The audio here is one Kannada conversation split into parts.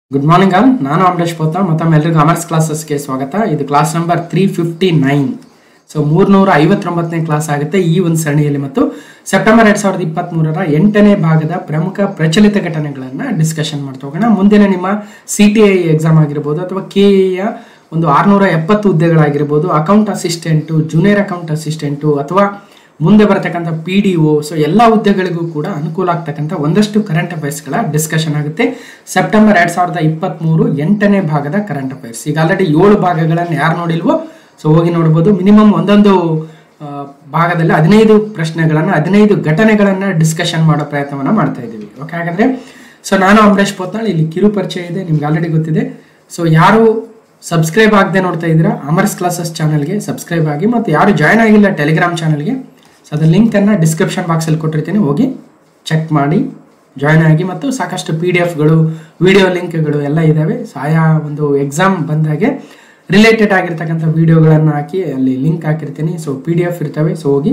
ಗುಡ್ ಮಾರ್ನಿಂಗ್ ಆಲ್ ನಾನು ಅಮರೇಶ್ ಪೋತ ಮತ್ತೊಮ್ಮೆ ಎಲ್ರಿಗೂ ಅಮರ್ಸ್ ಕ್ಲಾಸಸ್ಗೆ ಸ್ವಾಗತ ಇದು class number three fifty nine so ಮೂರ್ನೂರ ಐವತ್ತೊಂಬತ್ತನೇ ಕ್ಲಾಸ್ ಆಗುತ್ತೆ ಈ ಒಂದು ಸರಣಿಯಲ್ಲಿ ಮತ್ತು ಸೆಪ್ಟೆಂಬರ್ ಎರಡ್ ಸಾವಿರದ ಇಪ್ಪತ್ತ್ ಮೂರರ ಎಂಟನೇ ಭಾಗದ ಪ್ರಮುಖ ಪ್ರಚಲಿತ ಘಟನೆಗಳನ್ನ ಡಿಸ್ಕಷನ್ ಮಾಡ್ತಾ ಹೋಗೋಣ ಮುಂದಿನ ನಿಮ್ಮ ಸಿ ಟಿ ಐ ಎಕ್ಸಾಮ್ ಆಗಿರ್ಬೋದು ಅಥವಾ ಕೆ ಎಯ ಒಂದು ಆರ್ನೂರ ಎಪ್ಪತ್ತು ಹುದ್ದೆಗಳಾಗಿರ್ಬೋದು account assistant junior account assistant ಅಥವಾ ಮುಂದೆ ಬರತಕ್ಕಂಥ ಪಿ ಡಿ ಒ ಸೊ ಎಲ್ಲ ಹುದ್ದೆಗಳಿಗೂ ಕೂಡ ಅನುಕೂಲ ಆಗ್ತಕ್ಕಂಥ ಒಂದಷ್ಟು ಕರೆಂಟ್ ಅಫೈರ್ಸ್ಗಳ ಡಿಸ್ಕಷನ್ ಆಗುತ್ತೆ ಸೆಪ್ಟೆಂಬರ್ ಎರಡ್ ಸಾವಿರದ ಇಪ್ಪತ್ತ್ ಮೂರು ಎಂಟನೇ ಭಾಗದ ಕರೆಂಟ್ ಅಫೈರ್ಸ್ ಈಗ ಆಲ್ರೆಡಿ ಏಳು ಭಾಗಗಳನ್ನು ಯಾರು ನೋಡಿಲ್ವೋ ಸೊ ಹೋಗಿ ನೋಡ್ಬೋದು ಮಿನಿಮಮ್ ಒಂದೊಂದು ಆ, ಭಾಗದಲ್ಲಿ ಹದಿನೈದು ಪ್ರಶ್ನೆಗಳನ್ನು ಹದಿನೈದು ಘಟನೆಗಳನ್ನು ಡಿಸ್ಕಷನ್ ಮಾಡೋ ಪ್ರಯತ್ನವನ್ನು ಮಾಡ್ತಾ ಇದ್ದೀವಿ ಓಕೆ ಹಾಗಾದ್ರೆ ಸೊ ನಾನು ಅಮರೇಶ್ ಪೋತ್ನಾಳ್ ಇಲ್ಲಿ ಕಿರು ಪರಿಚಯ ಇದೆ ನಿಮ್ಗೆ ಆಲ್ರೆಡಿ ಗೊತ್ತಿದೆ ಸೊ ಯಾರು ಸಬ್ಸ್ಕ್ರೈಬ್ ಆಗದೆ ನೋಡ್ತಾ ಇದ್ದೀರಾ ಅಮರ್ಸ್ ಕ್ಲಾಸಸ್ ಚಾನಲ್ಗೆ ಸಬ್ಸ್ಕ್ರೈಬ್ ಆಗಿ ಮತ್ತು ಯಾರು ಜಾಯ್ನ್ ಆಗಿಲ್ಲ ಟೆಲಿಗ್ರಾಮ್ ಚಾನಲ್ಗೆ ಸೊ ಅದ್ರ ಲಿಂಕನ್ನು ಡಿಸ್ಕ್ರಿಪ್ಷನ್ ಬಾಕ್ಸಲ್ಲಿ ಕೊಟ್ಟಿರ್ತೀನಿ ಹೋಗಿ ಚೆಕ್ ಮಾಡಿ ಜಾಯ್ನ್ ಆಗಿ ಮತ್ತು ಸಾಕಷ್ಟು ಪಿ ಡಿ ಎಫ್ಗಳು ವಿಡಿಯೋ ಲಿಂಕ್ಗಳು ಎಲ್ಲ ಇದ್ದಾವೆ ಸೊ ಆಯಾ ಒಂದು ಎಕ್ಸಾಮ್ ಬಂದಾಗೆ ರಿಲೇಟೆಡ್ ಆಗಿರ್ತಕ್ಕಂಥ ವಿಡಿಯೋಗಳನ್ನು ಹಾಕಿ ಅಲ್ಲಿ ಲಿಂಕ್ ಹಾಕಿರ್ತೀನಿ ಸೊ ಪಿ ಡಿ ಎಫ್ ಇರ್ತವೆ ಸೊ ಹೋಗಿ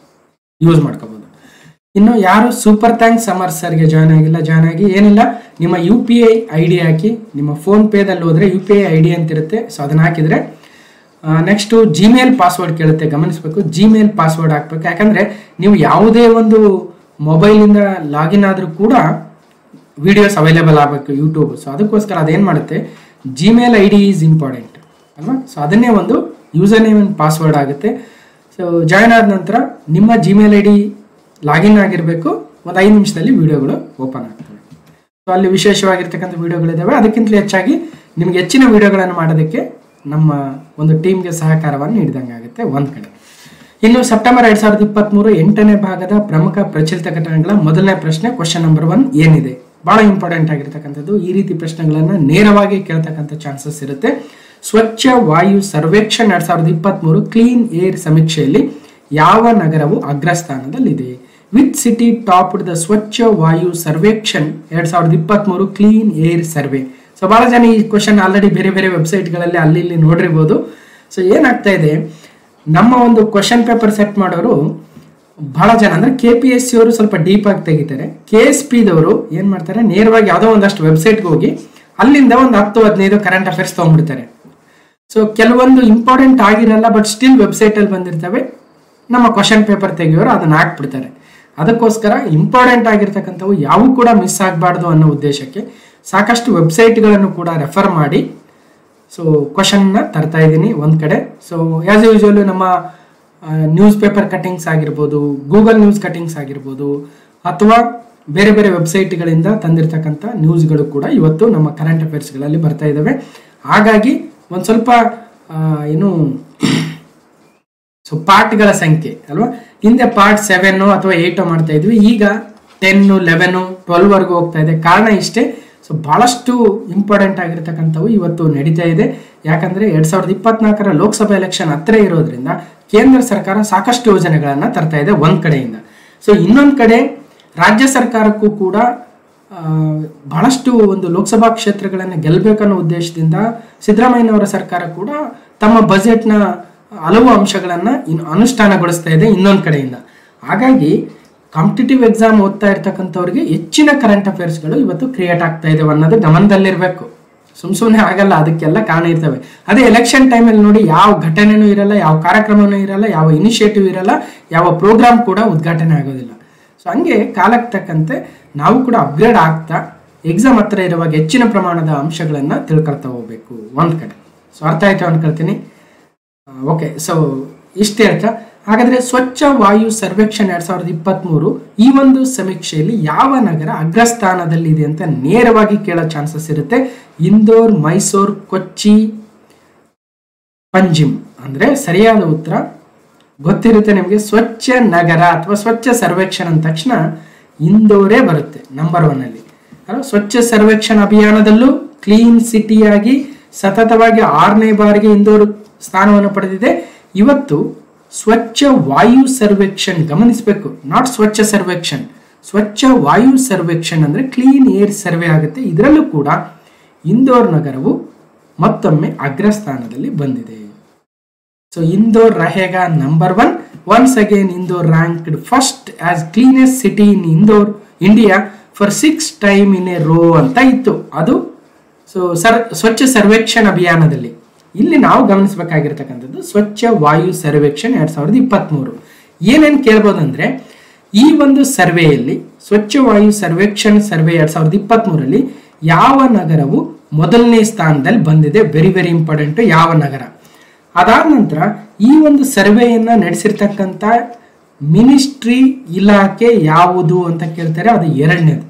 ಯೂಸ್ ಮಾಡ್ಕೋಬೋದು ಇನ್ನು ಯಾರು ಸೂಪರ್ ಥ್ಯಾಂಕ್ಸ್ ಸಮರ್ ಸರ್ಗೆ ಜಾಯ್ನ್ ಆಗಿಲ್ಲ ಜಾಯ್ನ್ ಆಗಿ ಏನಿಲ್ಲ ನಿಮ್ಮ U P I I D ಹಾಕಿ ನಿಮ್ಮ ಫೋನ್ ಪೇದಲ್ಲಿ ಹೋದ್ರೆ U P I I D ಅಂತ ಇರುತ್ತೆ ಸೊ ಅದನ್ನ ಹಾಕಿದ್ರೆ ನೆಕ್ಸ್ಟು ಜಿಮೇಲ್ ಪಾಸ್ವರ್ಡ್ ಕೇಳುತ್ತೆ ಗಮನಿಸಬೇಕು ಜಿಮೇಲ್ ಪಾಸ್ವರ್ಡ್ ಹಾಕ್ಬೇಕು ಯಾಕಂದ್ರೆ ನೀವು ಯಾವುದೇ ಒಂದು ಮೊಬೈಲಿಂದ ಲಾಗಿನ್ ಆದರೂ ಕೂಡ ವಿಡಿಯೋಸ್ ಅವೈಲೇಬಲ್ ಆಗಬೇಕು ಯೂಟ್ಯೂಬ್ ಸೊ ಅದಕ್ಕೋಸ್ಕರ ಅದೇನು ಮಾಡುತ್ತೆ Gmail I D is important ಅಲ್ವಾ ಸೊ ಅದನ್ನೇ ಒಂದು ಯೂಸರ್ ನೇಮ್ ಅಂಡ್ ಪಾಸ್ವರ್ಡ್ ಆಗುತ್ತೆ ಸೊ ಜಾಯ್ನ್ ಆದ ನಂತರ ನಿಮ್ಮ ಜಿಮೇಲ್ ಐ ಡಿ ಲಾಗಿನ್ ಆಗಿರಬೇಕು ಒಂದು ಐದು ನಿಮಿಷದಲ್ಲಿ ವಿಡಿಯೋಗಳು ಓಪನ್ ಆಗ್ತವೆ ಸೊ ಅಲ್ಲಿ ವಿಶೇಷವಾಗಿರ್ತಕ್ಕಂಥ ವಿಡಿಯೋಗಳಿದ್ದಾವೆ ಅದಕ್ಕಿಂತಲೂ ಹೆಚ್ಚಾಗಿ ನಿಮ್ಗೆ ಹೆಚ್ಚಿನ ವಿಡಿಯೋಗಳನ್ನು ಮಾಡೋದಕ್ಕೆ ನಮ್ಮ ಒಂದು ಟೀಮ್ಗೆ ಸಹಕಾರವನ್ನು ನೀಡಿದಂಗೆ ಆಗುತ್ತೆ ಒಂದು ಕಡೆ ಇನ್ನು ಸೆಪ್ಟೆಂಬರ್ ಎರಡ್ ಸಾವಿರದ ಇಪ್ಪತ್ತ್ಮೂರು ಎಂಟನೇ ಭಾಗದ ಪ್ರಮುಖ ಪ್ರಚಲಿತ ಘಟನೆಗಳ ಮೊದಲನೇ ಪ್ರಶ್ನೆ ಕ್ವಶನ್ ನಂಬರ್ ಒನ್ ಏನಿದೆ ಬಹಳ ಇಂಪಾರ್ಟೆಂಟ್ ಆಗಿರ್ತಕ್ಕಂಥದ್ದು ಈ ರೀತಿ ಪ್ರಶ್ನೆಗಳನ್ನು ನೇರವಾಗಿ ಕೇಳ್ತಕ್ಕಂಥ ಚಾನ್ಸಸ್ ಇರುತ್ತೆ ಸ್ವಚ್ಛ ವಾಯು ಸರ್ವೇಕ್ಷಣ್ ಎರಡ್ ಸಾವಿರದ ಇಪ್ಪತ್ತ್ಮೂರು ಕ್ಲೀನ್ ಏರ್ ಸಮೀಕ್ಷೆಯಲ್ಲಿ ಯಾವ ನಗರವು ಅಗ್ರಸ್ಥಾನದಲ್ಲಿದೆ which city top the Swachh Vayu Survekshan ಎರಡ್ ಸಾವಿರದ ಇಪ್ಪತ್ತ್ಮೂರು ಕ್ಲೀನ್ ಏರ್ ಸರ್ವೆ ಸೊ ಬಹಳ ಜನ ಈ ಕ್ವಶನ್ ಆಲ್ರೆಡಿ ಬೇರೆ ಬೇರೆ ವೆಬ್ಸೈಟ್ಗಳಲ್ಲಿ ಅಲ್ಲಿ ಇಲ್ಲಿ ನೋಡಿರ್ಬೋದು ಸೊ ಏನಾಗ್ತಾ ಇದೆ ನಮ್ಮ ಒಂದು ಕ್ವಶನ್ ಪೇಪರ್ ಸೆಟ್ ಮಾಡೋರು ಬಹಳ ಜನ ಅಂದ್ರೆ ಕೆ ಪಿ ಎಸ್ ಸಿ ಅವರು ಸ್ವಲ್ಪ ಡೀಪ್ ಆಗಿ ತೆಗಿತಾರೆ ಕೆ ಎಸ್ ಪಿ ದವರು ಏನ್ ಮಾಡ್ತಾರೆ ನೇರವಾಗಿ ಯಾವುದೋ ಒಂದಷ್ಟು ವೆಬ್ಸೈಟ್ಗೆ ಹೋಗಿ ಅಲ್ಲಿಂದ ಒಂದು ಹತ್ತು ಹದಿನೈದು ಕರೆಂಟ್ ಅಫೇರ್ಸ್ ತಗೊಂಡ್ಬಿಡ್ತಾರೆ ಸೊ ಕೆಲವೊಂದು ಇಂಪಾರ್ಟೆಂಟ್ ಆಗಿರಲ್ಲ ಬಟ್ ಸ್ಟಿಲ್ ವೆಬ್ಸೈಟ್ ಅಲ್ಲಿ ಬಂದಿರ್ತವೆ ನಮ್ಮ ಕ್ವಶನ್ ಪೇಪರ್ ತೆಗಿಯೋರು ಅದನ್ನ ಹಾಕ್ಬಿಡ್ತಾರೆ ಅದಕ್ಕೋಸ್ಕರ ಇಂಪಾರ್ಟೆಂಟ್ ಆಗಿರ್ತಕ್ಕಂಥವು ಯಾವು ಕೂಡ ಮಿಸ್ ಆಗಬಾರ್ದು ಅನ್ನೋ ಉದ್ದೇಶಕ್ಕೆ ಸಾಕಷ್ಟು ವೆಬ್ಸೈಟ್ಗಳನ್ನು ಕೂಡ ರೆಫರ್ ಮಾಡಿ ಸೊ ಕ್ವಶನ್ನ ತರ್ತಾ ಇದ್ದೀನಿ ಒಂದು ಕಡೆ ಸೊ ಆ್ಯಸ್ ಯೂಶುವಲ್ ನಮ್ಮ ನ್ಯೂಸ್ ಪೇಪರ್ ಕಟಿಂಗ್ಸ್ ಆಗಿರ್ಬೋದು ಗೂಗಲ್ ನ್ಯೂಸ್ ಕಟಿಂಗ್ಸ್ ಆಗಿರ್ಬೋದು ಅಥವಾ ಬೇರೆ ಬೇರೆ ವೆಬ್ಸೈಟ್ಗಳಿಂದ ತಂದಿರತಕ್ಕಂಥ ನ್ಯೂಸ್ಗಳು ಕೂಡ ಇವತ್ತು ನಮ್ಮ ಕರೆಂಟ್ ಅಫೇರ್ಸ್ಗಳಲ್ಲಿ ಬರ್ತಾ ಇದ್ದಾವೆ ಹಾಗಾಗಿ ಒಂದು ಸ್ವಲ್ಪ ಆ, ಏನು ಸೊ ಪಾರ್ಟ್ಗಳ ಸಂಖ್ಯೆ ಅಲ್ವಾ ಹಿಂದೆ ಪಾರ್ಟ್ ಸೆವೆನ್ ಅಥವಾ ಏಟು ಮಾಡ್ತಾ ಇದ್ವಿ ಈಗ ಟೆನ್ ಲೆವೆನ್ ಟ್ವೆಲ್ ವರ್ಗು ಹೋಗ್ತಾ ಇದೆ ಕಾರಣ ಇಷ್ಟೇ ಸೊ ಬಹಳಷ್ಟು ಇಂಪಾರ್ಟೆಂಟ್ ಆಗಿರ್ತಕ್ಕಂಥವು ಇವತ್ತು ನಡೀತಾ ಇದೆ ಯಾಕಂದ್ರೆ ಎರಡ್ ಸಾವಿರದ ಇಪ್ಪತ್ನಾಲ್ಕರ ಲೋಕಸಭಾ ಎಲೆಕ್ಷನ್ ಹತ್ತಿರ ಇರೋದ್ರಿಂದ ಕೇಂದ್ರ ಸರ್ಕಾರ ಸಾಕಷ್ಟು ಯೋಜನೆಗಳನ್ನ ತರ್ತಾ ಇದೆ ಒಂದ್ ಕಡೆಯಿಂದ ಸೊ ಇನ್ನೊಂದ್ ಕಡೆ ರಾಜ್ಯ ಸರ್ಕಾರಕ್ಕೂ ಕೂಡ ಆ, ಬಹಳಷ್ಟು ಒಂದು ಲೋಕಸಭಾ ಕ್ಷೇತ್ರಗಳನ್ನು ಗೆಲ್ಲಬೇಕನ್ನೋ ಉದ್ದೇಶದಿಂದ ಸಿದ್ದರಾಮಯ್ಯನವರ ಸರ್ಕಾರ ಕೂಡ ತಮ್ಮ ಬಜೆಟ್ನ ಹಲವು ಅಂಶಗಳನ್ನ ಇನ್ ಅನುಷ್ಠಾನಗೊಳಿಸ್ತಾ ಇದೆ ಇನ್ನೊಂದು ಕಡೆಯಿಂದ ಹಾಗಾಗಿ ಕಾಂಪಿಟೇಟಿವ್ ಎಕ್ಸಾಮ್ ಓದ್ತಾ ಇರ್ತಕ್ಕಂಥವ್ರಿಗೆ ಹೆಚ್ಚಿನ ಕರೆಂಟ್ ಅಫೇರ್ಸ್ಗಳು ಇವತ್ತು ಕ್ರಿಯೇಟ್ ಆಗ್ತಾ ಇದಾವೆ ಅನ್ನೋದು ಗಮನದಲ್ಲಿರಬೇಕು ಸುಮ್ ಸುಮ್ಮನೆ ಆಗಲ್ಲ ಅದಕ್ಕೆಲ್ಲ ಕಾರಣ ಇರ್ತವೆ ಅದೇ ಎಲೆಕ್ಷನ್ ಟೈಮಲ್ಲಿ ನೋಡಿ ಯಾವ ಘಟನೆನೂ ಇರಲ್ಲ ಯಾವ ಕಾರ್ಯಕ್ರಮನೂ ಇರಲ್ಲ ಯಾವ ಇನಿಷಿಯೇಟಿವ್ ಇರಲ್ಲ ಯಾವ ಪ್ರೋಗ್ರಾಮ್ ಕೂಡ ಉದ್ಘಾಟನೆ ಆಗೋದಿಲ್ಲ ಸೊ ಹಂಗೆ ಕಾಲಕ್ಕೆ ತಕ್ಕಂತೆ ನಾವು ಕೂಡ ಅಪ್ಗ್ರೇಡ್ ಆಗ್ತಾ ಎಕ್ಸಾಮ್ ಹತ್ರ ಇರುವಾಗ ಹೆಚ್ಚಿನ ಪ್ರಮಾಣದ ಅಂಶಗಳನ್ನು ತಿಳ್ಕೊಳ್ತಾ ಹೋಗ್ಬೇಕು ಒಂದು ಕಡೆ ಸೊ ಅರ್ಥ ಆಯ್ತು ಅನ್ಕೊಳ್ತೀನಿ ಓಕೆ ಸೊ ಇಷ್ಟೇ ಹೇಳ್ತಾ ಹಾಗಾದ್ರೆ ಸ್ವಚ್ಛ ವಾಯು ಸರ್ವೇಕ್ಷಣ್ ಎರಡ್ ಸಾವಿರದ ಇಪ್ಪತ್ತ್ಮೂರು ಈ ಒಂದು ಸಮೀಕ್ಷೆಯಲ್ಲಿ ಯಾವ ನಗರ ಅಗ್ರಸ್ಥಾನದಲ್ಲಿದೆ ಅಂತ ನೇರವಾಗಿ ಕೇಳೋ ಚಾನ್ಸಸ್ ಇರುತ್ತೆ ಇಂದೋರ್ ಮೈಸೂರ್ ಕೊಚ್ಚಿ ಪಂಜಿಮ್ ಅಂದ್ರೆ ಸರಿಯಾದ ಉತ್ತರ ಗೊತ್ತಿರುತ್ತೆ ನಿಮಗೆ ಸ್ವಚ್ಛ ನಗರ ಅಥವಾ ಸ್ವಚ್ಛ ಸರ್ವೇಕ್ಷಣ್ ಅಂದ ತಕ್ಷಣ ಇಂದೋರೇ ಬರುತ್ತೆ ನಂಬರ್ ಒನ್ ಅಲ್ಲಿ ಅಲ್ವಾ? ಸ್ವಚ್ಛ ಸರ್ವೇಕ್ಷಣ್ ಅಭಿಯಾನದಲ್ಲೂ ಕ್ಲೀನ್ ಸಿಟಿಯಾಗಿ ಸತತವಾಗಿ ಆರನೇ ಬಾರಿಗೆ ಇಂದೋರ್ ಸ್ಥಾನವನ್ನು ಪಡೆದಿದೆ ಇವತ್ತು ಸ್ವಚ್ಛ ವಾಯು ಸರ್ವೇಕ್ಷಣ್ ಗಮನಿಸಬೇಕು ನಾಟ್ ಸ್ವಚ್ಛ ಸರ್ವೇಕ್ಷಣ್ ಸ್ವಚ್ಛ ವಾಯು ಸರ್ವೇಕ್ಷಣ್ ಅಂದ್ರೆ ಕ್ಲೀನ್ ಏರ್ ಸರ್ವೆ ಆಗುತ್ತೆ ಇದರಲ್ಲೂ ಕೂಡ ಇಂದೋರ್ ನಗರವು ಮತ್ತೊಮ್ಮೆ ಅಗ್ರಸ್ಥಾನದಲ್ಲಿ ಬಂದಿದೆ ಸೊ ಇಂದೋರ್ ರಹೇಗಾ number one once again Indore ranked first as cleanest city in Indore India for six time in a row ಅಂತ ಇತ್ತು ಅದು ಸೊ ಸರ್ ಸ್ವಚ್ಛ ಸರ್ವೇಕ್ಷಣ್ ಅಭಿಯಾನದಲ್ಲಿ ಇಲ್ಲಿ ನಾವು ಗಮನಿಸಬೇಕಾಗಿರ್ತಕ್ಕಂಥದ್ದು ಸ್ವಚ್ಛ ವಾಯು ಸರ್ವೇಕ್ಷಣ್ ಎರಡ್ ಸಾವಿರದ ಇಪ್ಪತ್ತ್ಮೂರು ಏನೇನು ಕೇಳ್ಬೋದಂದ್ರೆ ಈ ಒಂದು ಸರ್ವೆಯಲ್ಲಿ ಸ್ವಚ್ಛ ವಾಯು ಸರ್ವೇಕ್ಷಣ್ ಸರ್ವೆ ಎರಡ್ ಸಾವಿರದ ಇಪ್ಪತ್ತ್ಮೂರಲ್ಲಿ ಯಾವ ನಗರವು ಮೊದಲನೇ ಸ್ಥಾನದಲ್ಲಿ ಬಂದಿದೆ ವೆರಿ ವೆರಿ ಇಂಪಾರ್ಟೆಂಟ್ ಯಾವ ನಗರ ಅದಾದ ನಂತರ ಈ ಒಂದು ಸರ್ವೆಯನ್ನ ನಡೆಸಿರ್ತಕ್ಕಂಥ ಮಿನಿಸ್ಟ್ರಿ ಇಲಾಖೆ ಯಾವುದು ಅಂತ ಕೇಳ್ತಾರೆ ಅದು ಎರಡನೇದು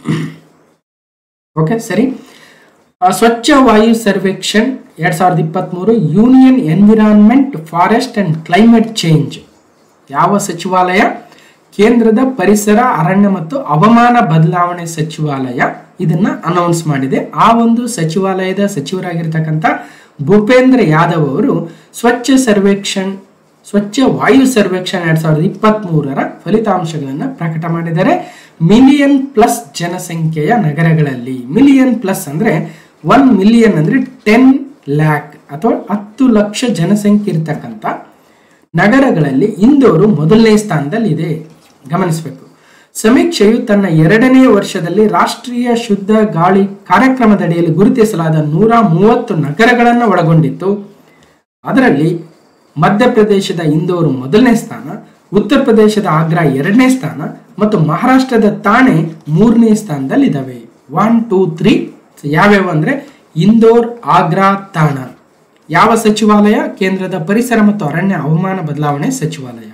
ಓಕೆ ಸರಿ ಆ, ಸ್ವಚ್ಛ ವಾಯು ಸರ್ವೇಕ್ಷಣ್ ಎರಡ್ ಸಾವಿರದ ಇಪ್ಪತ್ತ್ಮೂರು union environment forest and climate change ಯಾವ ಸಚಿವಾಲಯ ಕೇಂದ್ರದ ಪರಿಸರ ಅರಣ್ಯ ಮತ್ತು ಹವಾಮಾನ ಬದಲಾವಣೆ ಸಚಿವಾಲಯ ಇದನ್ನ ಅನೌನ್ಸ್ ಮಾಡಿದೆ ಆ ಒಂದು ಸಚಿವಾಲಯದ ಸಚಿವರಾಗಿರ್ತಕ್ಕಂಥ ಭೂಪೇಂದ್ರ ಯಾದವ್ ಅವರು ಸ್ವಚ್ಛ ಸರ್ವೇಕ್ಷಣ್ ಸ್ವಚ್ಛ ವಾಯು ಸರ್ವೇಕ್ಷಣ್ ಎರಡ್ ಸಾವಿರದ ಇಪ್ಪತ್ತ್ ಮೂರರ ಫಲಿತಾಂಶಗಳನ್ನು ಪ್ರಕಟ ಮಾಡಿದ್ದಾರೆ ಮಿಲಿಯನ್ ಪ್ಲಸ್ ಜನಸಂಖ್ಯೆಯ ನಗರಗಳಲ್ಲಿ ಮಿಲಿಯನ್ ಪ್ಲಸ್ ಅಂದ್ರೆ ಒನ್ ಮಿಲಿಯನ್ ಅಂದ್ರೆ ಟೆನ್ ಲ್ಯಾಕ್ ಅಥವಾ ಹತ್ತು ಲಕ್ಷ ಜನಸಂಖ್ಯೆ ಇರ್ತಕ್ಕಂಥ ನಗರಗಳಲ್ಲಿ ಇಂದೋರು ಮೊದಲನೇ ಸ್ಥಾನದಲ್ಲಿ ಇದೆ ಗಮನಿಸಬೇಕು ಸಮೀಕ್ಷೆಯು ತನ್ನ ಎರಡನೇ ವರ್ಷದಲ್ಲಿ ರಾಷ್ಟ್ರೀಯ ಶುದ್ಧ ಗಾಳಿ ಕಾರ್ಯಕ್ರಮದಡಿಯಲ್ಲಿ ಗುರುತಿಸಲಾದ ನೂರ ಮೂವತ್ತು ನಗರಗಳನ್ನು ಒಳಗೊಂಡಿತ್ತು ಅದರಲ್ಲಿ ಮಧ್ಯಪ್ರದೇಶದ ಇಂದೋರು ಮೊದಲನೇ ಸ್ಥಾನ ಉತ್ತರ ಪ್ರದೇಶದ ಆಗ್ರಾ ಎರಡನೇ ಸ್ಥಾನ ಮತ್ತು ಮಹಾರಾಷ್ಟ್ರದ ತಾಣೆ ಮೂರನೇ ಸ್ಥಾನದಲ್ಲಿ ಇದಾವೆ ಒನ್ ಟೂ ತ್ರೀ ಯಾವ್ಯಾವ ಅಂದ್ರೆ ಇಂದೋರ್ ಆಗ್ರಾ ತಾಣ ಯಾವ ಸಚಿವಾಲಯ ಕೇಂದ್ರದ ಪರಿಸರ ಮತ್ತು ಅರಣ್ಯ ಹವಾಮಾನ ಬದಲಾವಣೆ ಸಚಿವಾಲಯ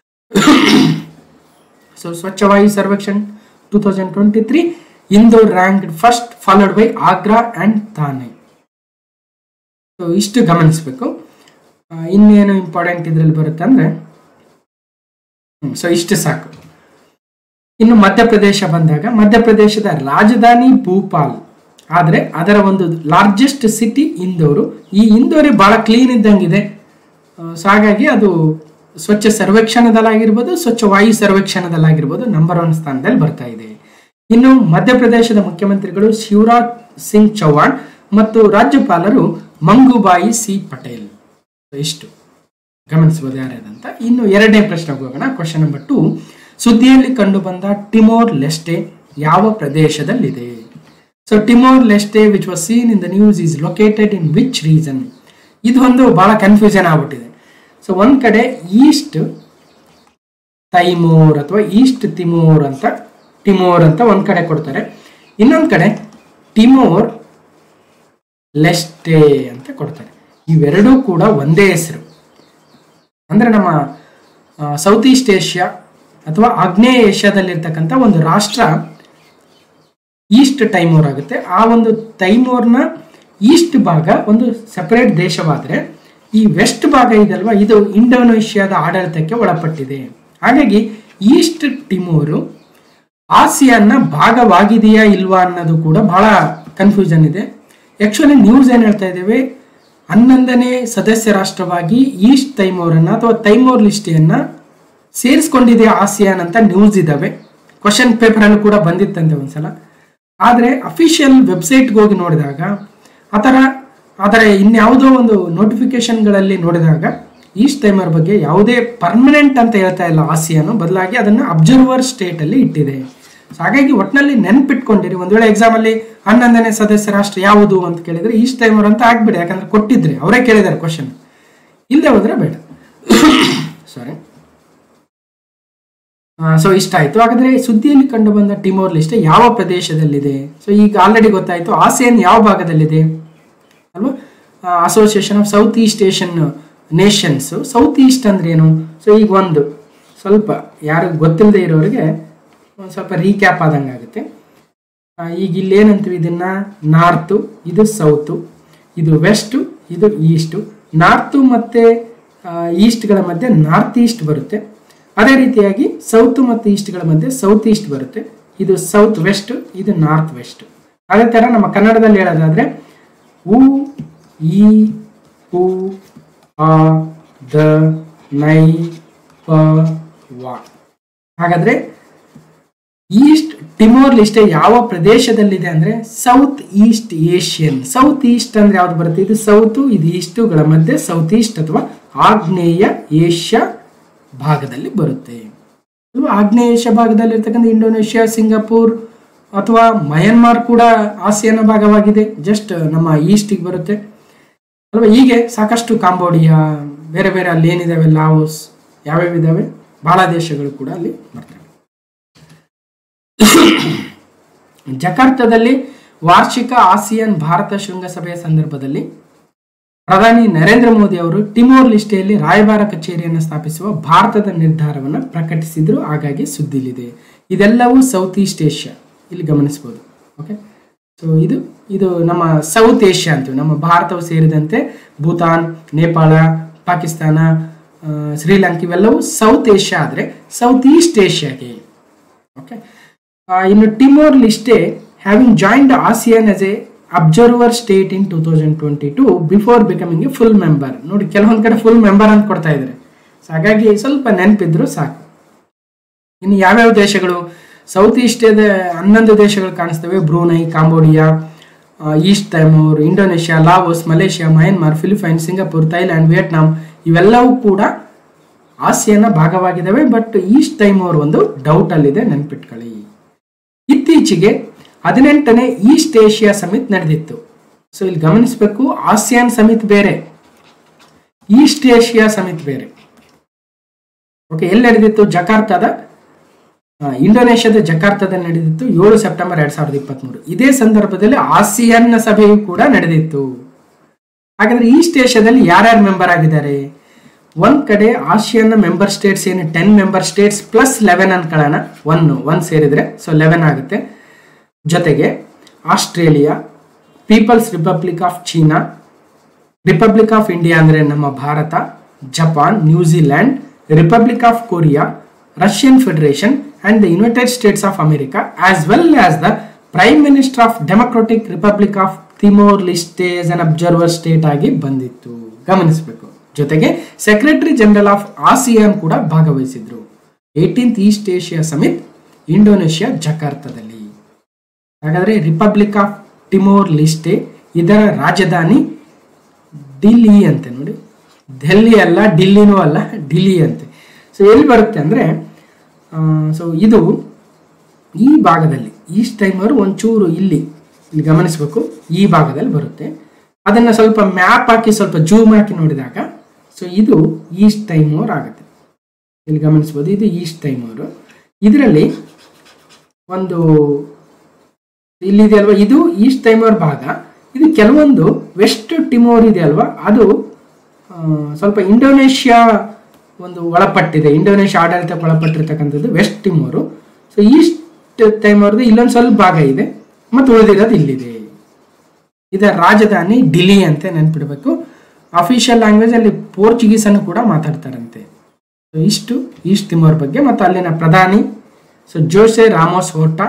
so Swachh Vayu Survekshan two thousand twenty three Indore ranked first followed by Agra and Thane so ಇಷ್ಟು ಗಮನಿಸಬೇಕು ಇನ್ನೇನು ಇಂಪಾರ್ಟೆಂಟ್ ಇದ್ರಲ್ಲಿ ಬರುತ್ತೆ ಅಂದ್ರೆ ಸೊ ಇಷ್ಟು ಸಾಕು ಇನ್ನು ಮಧ್ಯಪ್ರದೇಶ ಬಂದಾಗ ಮಧ್ಯಪ್ರದೇಶದ ರಾಜಧಾನಿ ಭೂಪಾಲ್ ಆದರೆ ಅದರ ಒಂದು ಲಾರ್ಜೆಸ್ಟ್ ಸಿಟಿ ಇಂದೋರು ಈ ಇಂದೋರಿ ಬಹಳ ಕ್ಲೀನ್ ಇದ್ದಂಗಿದೆ ಸೊ ಹಾಗಾಗಿ ಅದು ಸ್ವಚ್ಛ ಸರ್ವೇಕ್ಷಣದಲ್ಲಾಗಿರ್ಬೋದು ಸ್ವಚ್ಛ ವಾಯು ಸರ್ವೇಕ್ಷಣದಲ್ಲಾಗಿರ್ಬೋದು ನಂಬರ್ ಒನ್ ಸ್ಥಾನದಲ್ಲಿ ಬರ್ತಾ ಇದೆ ಇನ್ನು ಮಧ್ಯಪ್ರದೇಶದ ಮುಖ್ಯಮಂತ್ರಿಗಳು ಶಿವರಾಜ್ ಸಿಂಗ್ ಚೌಹಾಣ್ ಮತ್ತು ರಾಜ್ಯಪಾಲರು ಮಂಗುಬಾಯಿ ಸಿ ಪಟೇಲ್ ಇಷ್ಟು ಗಮನಿಸಬಹುದು ಯಾರ್ಯಾರಂತ ಇನ್ನು ಎರಡನೇ ಪ್ರಶ್ನೆಗೆ ಹೋಗೋಣ ಕ್ವಶನ್ ನಂಬರ್ ಟು ಸುದ್ದಿಯಲ್ಲಿ ಕಂಡು ಬಂದ ಟಿಮೋರ್ ಲೆಸ್ಟೆ ಯಾವ ಪ್ರದೇಶದಲ್ಲಿದೆ so Timor Leste which was seen in the news is located in which reason ಇದು ಒಂದು ಬಹಳ ಕನ್ಫ್ಯೂಷನ್ ಆಗ್ಬಿಟ್ಟಿದೆ ಸೊ ಒಂದ್ ಕಡೆ ಈಸ್ಟ್ ತೈಮೋರ್ ಅಥವಾ ಈಸ್ಟ್ ತಿಮೋರ್ ಅಂತ ಟಿಮೋರ್ ಅಂತ ಒಂದ್ ಕಡೆ ಕೊಡ್ತಾರೆ ಇನ್ನೊಂದ್ ಕಡೆ ಟಿಮೋರ್ ಲೆಸ್ಟೆ ಅಂತ ಕೊಡ್ತಾರೆ ಇವೆರಡೂ ಕೂಡ ಒಂದೇ ಹೆಸರು ಅಂದ್ರೆ ನಮ್ಮ ಸೌತ್ ಈಸ್ಟ್ ಏಷ್ಯಾ ಅಥವಾ ಆಗ್ನೇಯ ಏಷ್ಯಾದಲ್ಲಿರ್ತಕ್ಕಂಥ ಒಂದು ರಾಷ್ಟ್ರ ಈಸ್ಟ್ ಟೈಮೋರ್ ಆಗುತ್ತೆ ಆ ಒಂದು ತೈಮೋರ್ನ ಈಸ್ಟ್ ಭಾಗ ಒಂದು ಸಪರೇಟ್ ದೇಶವಾದರೆ ಈ ವೆಸ್ಟ್ ಭಾಗ ಇದಲ್ವಾ ಇದು ಇಂಡೋನೇಷ್ಯಾದ ಆಡಳಿತಕ್ಕೆ ಒಳಪಟ್ಟಿದೆ ಹಾಗಾಗಿ ಈಸ್ಟ್ ಟಿಮೋರು ಆಸಿಯಾನ್ನ ಭಾಗವಾಗಿದೆಯಾ ಇಲ್ವಾ ಅನ್ನೋದು ಕೂಡ ಬಹಳ ಕನ್ಫ್ಯೂಷನ್ ಇದೆ ಆಕ್ಚುಲಿ ನ್ಯೂಸ್ ಏನ್ ಹೇಳ್ತಾ ಇದ್ದೇವೆ ಹನ್ನೊಂದನೇ ಸದಸ್ಯ ರಾಷ್ಟ್ರವಾಗಿ ಈಸ್ಟ್ ತೈಮೋರನ್ನ ಅಥವಾ ತೈಮೋರ್ ಲಿಸ್ಟಿಯನ್ನ ಸೇರಿಸ್ಕೊಂಡಿದೆ ಆಸಿಯಾನ್ ಅಂತ ನ್ಯೂಸ್ ಇದಾವೆ ಕ್ವಶನ್ ಪೇಪರ್ ಅಲ್ಲೂ ಕೂಡ ಬಂದಿತ್ತಂತೆ ಒಂದ್ಸಲ ಆದರೆ ಅಫಿಷಿಯಲ್ ವೆಬ್ಸೈಟ್ಗೆ ಹೋಗಿ ನೋಡಿದಾಗ ಆ ಥರ ಆದರೆ ಇನ್ಯಾವುದೋ ಒಂದು ನೋಟಿಫಿಕೇಶನ್ಗಳಲ್ಲಿ ನೋಡಿದಾಗ ಈಸ್ಟ್ ಟೈಮರ್ ಬಗ್ಗೆ ಯಾವುದೇ ಪರ್ಮನೆಂಟ್ ಅಂತ ಹೇಳ್ತಾ ಇಲ್ಲ ಆಸಿಯಾನು ಬದಲಾಗಿ ಅದನ್ನು ಅಬ್ಸರ್ವರ್ ಸ್ಟೇಟ್ ಅಲ್ಲಿ ಇಟ್ಟಿದೆ ಸೊ ಹಾಗಾಗಿ ಒಟ್ಟಿನಲ್ಲಿ ನೆನ್ಪಿಟ್ಕೊಂಡಿರಿ ಒಂದು ವೇಳೆ ಎಕ್ಸಾಮ್ ಅಲ್ಲಿ ಹನ್ನೊಂದನೇ ಸದಸ್ಯ ರಾಷ್ಟ್ರ ಯಾವುದು ಅಂತ ಕೇಳಿದ್ರೆ ಈಸ್ಟ್ ಟೈಮರ್ ಅಂತ ಆಗ್ಬಿಡಿ ಯಾಕಂದ್ರೆ ಕೊಟ್ಟಿದ್ರೆ ಅವರೇ ಕೇಳಿದ್ದಾರೆ ಕ್ವಶನ್ ಇಲ್ಲದೆ ಹೋದ್ರೆ ಬೇಡ ಸಾರಿ ಸೊ ಇಷ್ಟ ಆಯ್ತು ಹಾಗಾದ್ರೆ ಸುದ್ದಿಯಲ್ಲಿ ಕಂಡು ಬಂದ ಟಿಮೋರ್ ಲಿಸ್ಟ್ ಯಾವ ಪ್ರದೇಶದಲ್ಲಿದೆ ಸೊ ಈಗ ಆಲ್ರೆಡಿ ಗೊತ್ತಾಯ್ತು ಆಸಿಯನ್ ಯಾವ ಭಾಗದಲ್ಲಿದೆ ಅಲ್ವಾ Association of South East Asian Nations south east ಅಂದ್ರೆ ಏನು ಸೊ ಈಗ ಒಂದು ಸ್ವಲ್ಪ ಯಾರು ಗೊತ್ತಿಲ್ಲದೆ ಇರೋರಿಗೆ ಒಂದು ಸ್ವಲ್ಪ ರೀಕ್ಯಾಪ್ ಆದಂಗೆ ಆಗುತ್ತೆ ಆ, ಈಗ ಇಲ್ಲಿ ಏನಂತೀವಿ ಇದನ್ನ ನಾರ್ತು ಇದು ಸೌತು ಇದು ವೆಸ್ಟು ಇದು ಈಸ್ಟು ನಾರ್ತು ಮತ್ತೆ ಈಸ್ಟ್ಗಳ ಮಧ್ಯೆ ನಾರ್ತ್ ಈಸ್ಟ್ ಬರುತ್ತೆ ಅದೇ ರೀತಿಯಾಗಿ ಸೌತ್ ಮತ್ತು ಈಸ್ಟ್ಗಳ ಮಧ್ಯೆ ಸೌತ್ ಈಸ್ಟ್ ಬರುತ್ತೆ ಇದು ಸೌತ್ ವೆಸ್ಟ್ ಇದು ನಾರ್ತ್ ವೆಸ್ಟ್ ಅದೇ ಥರ ನಮ್ಮ ಕನ್ನಡದಲ್ಲಿ ಹೇಳೋದಾದ್ರೆ ಉ ಈ ಉ ಆ ದ ನೈ ಪ ವ ಹಾಗಾದ್ರೆ ಈಸ್ಟ್ ಟಿಮೋರ್ ಲಿಸ್ಟ್ ಯಾವ ಪ್ರದೇಶದಲ್ಲಿದೆ ಅಂದ್ರೆ south East Asian south east ಅಂದ್ರೆ ಯಾವ್ದು ಬರುತ್ತೆ ಇದು ಸೌತ್ ಇದು ಈಸ್ಟುಗಳ ಮಧ್ಯೆ ಸೌತ್ ಈಸ್ಟ್ ಅಥವಾ ಆಗ್ನೇಯ ಏಷ್ಯಾ ಭಾಗದಲ್ಲಿ ಬರುತ್ತೆ ಅಲ್ವಾ ಆಗ್ನೇಯ ಏಷ್ಯಾ ಭಾಗದಲ್ಲಿ ಇರ್ತಕ್ಕಂಥ ಇಂಡೋನೇಷ್ಯಾ ಸಿಂಗಾಪುರ್ ಅಥವಾ ಮಯನ್ಮಾರ್ ಕೂಡ ಆಸಿಯಾನ ಭಾಗವಾಗಿದೆ ಜಸ್ಟ್ ನಮ್ಮ ಈಸ್ಟಿಗೆ ಬರುತ್ತೆ ಅಲ್ವಾ ಹೀಗೆ ಸಾಕಷ್ಟು ಕಾಂಬೋಡಿಯಾ ಬೇರೆ ಬೇರೆ ಅಲ್ಲಿ ಏನಿದಾವೆ ಲಾವೋಸ್ ಯಾವ್ಯಾವ ಇದಾವೆ ಬಹಳ ದೇಶಗಳು ಕೂಡ ಅಲ್ಲಿ ಬರ್ತವೆ ಜಕಾರ್ತದಲ್ಲಿ ವಾರ್ಷಿಕ ಆಸಿಯಾನ್ ಭಾರತ ಶೃಂಗಸಭೆಯ ಸಂದರ್ಭದಲ್ಲಿ ಪ್ರಧಾನಿ ನರೇಂದ್ರ ಮೋದಿ ಅವರು ಟಿಮೋರ್ ಲಿಸ್ಟೆಯಲ್ಲಿ ರಾಯಭಾರ ಕಚೇರಿಯನ್ನು ಸ್ಥಾಪಿಸುವ ಭಾರತದ ನಿರ್ಧಾರವನ್ನು ಪ್ರಕಟಿಸಿದ್ರು ಹಾಗಾಗಿ ಸುದ್ದಿಲಿದೆ ಇದೆಲ್ಲವೂ ಸೌತ್ ಈಸ್ಟ್ ಏಷ್ಯಾ ಇಲ್ಲಿ ಗಮನಿಸಬಹುದು ಓಕೆ ಸೊ ಇದು ಇದು ನಮ್ಮ ಸೌತ್ ಏಷ್ಯಾ ಅಂತೀವಿ ನಮ್ಮ ಭಾರತವು ಸೇರಿದಂತೆ ಭೂತಾನ್ ನೇಪಾಳ ಪಾಕಿಸ್ತಾನ ಆ, ಶ್ರೀಲಂಕಾ ಇವೆಲ್ಲವೂ ಸೌತ್ ಏಷ್ಯಾ ಆದರೆ ಸೌತ್ ಈಸ್ಟ್ ಏಷ್ಯಾಗೆ ಓಕೆ ಇನ್ನು Timor Leste having joined ASEAN as a observer state in two thousand twenty two before becoming a full member ನೋಡಿ ಕೆಲವೊಂದು ಕಡೆ ಫುಲ್ ಮೆಂಬರ್ ಅಂತ ಕೊಡ್ತಾ ಇದ್ದಾರೆ ಸೊ ಹಾಗಾಗಿ ಸ್ವಲ್ಪ ನೆನಪಿದ್ರು ಸಾಕು ಇನ್ನು ಯಾವ್ಯಾವ ದೇಶಗಳು ಸೌತ್ ಈಸ್ಟ್ಯದ ಹನ್ನೊಂದು ದೇಶಗಳು ಕಾಣಿಸ್ತವೆ ಬ್ರೂನೈ ಕಾಂಬೋಡಿಯಾ ಆ, East Timor Indonesia Laos Malaysia Myanmar Philippines Singapore Thailand Vietnam ಇವೆಲ್ಲವೂ ಕೂಡ ಆಸಿಯಾನ ಭಾಗವಾಗಿದ್ದಾವೆ ಬಟ್ ಈಸ್ಟ್ ತೈಮೂರ್ ಒಂದು ಡೌಟ್ ಅಲ್ಲಿದೆ ನೆನ್ಪಿಟ್ಕೊಳ್ಳಿ ಇತ್ತೀಚೆಗೆ ಹದಿನೆಂಟನೇ ಈಸ್ಟ್ ಏಷ್ಯಾ ಸಮಿತ್ ನಡೆದಿತ್ತು ಸೊ ಇಲ್ಲಿ ಗಮನಿಸಬೇಕು ಆಸಿಯಾನ್ ಸಮಿತ್ ಬೇರೆ ಈಸ್ಟ್ ಏಷ್ಯಾ ಸಮಿತ್ ಬೇರೆ ಓಕೆ ಎಲ್ಲಿ ನಡೆದಿತ್ತು ಜಕಾರ್ತಾದ ಆ, ಇಂಡೋನೇಷ್ಯಾದ ಜಕಾರ್ತದಲ್ಲಿ ನಡೆದಿತ್ತು ಏಳು ಸೆಪ್ಟೆಂಬರ್ ಎರಡ್ ಸಾವಿರದ ಇಪ್ಪತ್ಮೂರು ಇದೇ ಸಂದರ್ಭದಲ್ಲಿ ಆಸಿಯಾನ್ ಸಭೆಯು ಕೂಡ ನಡೆದಿತ್ತು ಹಾಗಾದ್ರೆ ಈಸ್ಟ್ ಏಷ್ಯಾದಲ್ಲಿ ಯಾರ್ಯಾರು ಮೆಂಬರ್ ಆಗಿದ್ದಾರೆ ಒಂದ್ ಕಡೆ ಆಸಿಯಾನ್ ಮೆಂಬರ್ ಸ್ಟೇಟ್ಸ್ ಏನು ten member states plus eleven ಅನ್ಕೊಳ್ಳೋಣ ಒನ್ ಒನ್ ಸೇರಿದ್ರೆ ಸೊ ಲೆವೆನ್ ಆಗುತ್ತೆ ಜೊತೆಗೆ Australia People's Republic of China Republic of India ಅಂದರೆ ನಮ್ಮ ಭಾರತ Japan New Zealand Republic of Korea Russian Federation and the United States of America as well as the prime minister of Democratic Republic of Timor Leste as an observer state ಆಗಿ ಬಂದಿತ್ತು ಗಮನಿಸಬೇಕು ಜೊತೆಗೆ ಸೆಕ್ರೆಟರಿ ಜನರಲ್ ಆಫ್ ಆಸಿಯಾನ್ ಕೂಡ ಭಾಗವಹಿಸಿದ್ರು eighteenth East Asia summit Indonesia ಜಕಾರ್ತದಲ್ಲಿ ಹಾಗಾದ್ರೆ ರಿಪಬ್ಲಿಕ್ ಆಫ್ ಟಿಮೋರ್ ಲಿಸ್ಟೆ ಇದರ ರಾಜಧಾನಿ ಡಿಲ್ಲಿ ಅಂತೆ ನೋಡಿ ಡೆಲ್ಲಿ ಅಲ್ಲ ಡಿಲ್ಲಿನೂ ಅಲ್ಲ ಡಿಲ್ಲಿ ಅಂತೆ ಸೊ ಎಲ್ಲಿ ಬರುತ್ತೆ ಅಂದರೆ ಸೊ ಇದು ಈ ಭಾಗದಲ್ಲಿ ಈಸ್ಟ್ ಟೈಮರು ಒಂಚೂರು ಇಲ್ಲಿ ಇಲ್ಲಿ ಗಮನಿಸಬೇಕು ಈ ಭಾಗದಲ್ಲಿ ಬರುತ್ತೆ ಅದನ್ನು ಸ್ವಲ್ಪ ಮ್ಯಾಪ್ ಹಾಕಿ ಸ್ವಲ್ಪ ಜೂಮ್ ಹಾಕಿ ನೋಡಿದಾಗ ಸೊ ಇದು ಈಸ್ಟ್ ಟೈಮೋರ್ ಆಗುತ್ತೆ ಇಲ್ಲಿ ಗಮನಿಸ್ಬೋದು ಇದು ಈಸ್ಟ್ ಟೈಮೋರು ಇದರಲ್ಲಿ ಒಂದು ಇಲ್ಲಿದೆ ಅಲ್ವಾ ಇದು ಈಸ್ಟ್ ಟೈಮರ್ ಭಾಗ ಇದು ಕೆಲವೊಂದು ವೆಸ್ಟ್ ಟಿಮೋರ್ ಇದೆ ಅಲ್ವಾ ಅದು ಆ, ಸ್ವಲ್ಪ ಇಂಡೋನೇಷ್ಯಾ ಒಂದು ಒಳಪಟ್ಟಿದೆ ಇಂಡೋನೇಷ್ಯಾ ಆಡಳಿತಕ್ಕೆ ಒಳಪಟ್ಟಿರ್ತಕ್ಕಂಥದ್ದು ವೆಸ್ಟ್ ಟಿಮೋರು ಸೊ ಈಸ್ಟ್ ಟೈಮರ್ದು ಇಲ್ಲೊಂದು ಸ್ವಲ್ಪ ಭಾಗ ಇದೆ ಮತ್ತು ಉಳಿದಿರೋದು ಇಲ್ಲಿದೆ ಇದರ ರಾಜಧಾನಿ ಡಿಲ್ಲಿ ಅಂತ ನೆನ್ಪಿಡಬೇಕು ಅಫಿಷಿಯಲ್ ಲ್ಯಾಂಗ್ವೇಜ್ ಅಲ್ಲಿ ಪೋರ್ಚುಗೀಸ್ ಅನ್ನು ಕೂಡ ಮಾತಾಡ್ತಾರಂತೆ So ಇಷ್ಟು ಈಸ್ಟ್ ತಿಮೋರ್ ಬಗ್ಗೆ ಮತ್ತು ಅಲ್ಲಿನ ಪ್ರಧಾನಿ ಸೊ ಜೋಸೆ ರಾಮೋಸ್ ಹೋಟಾ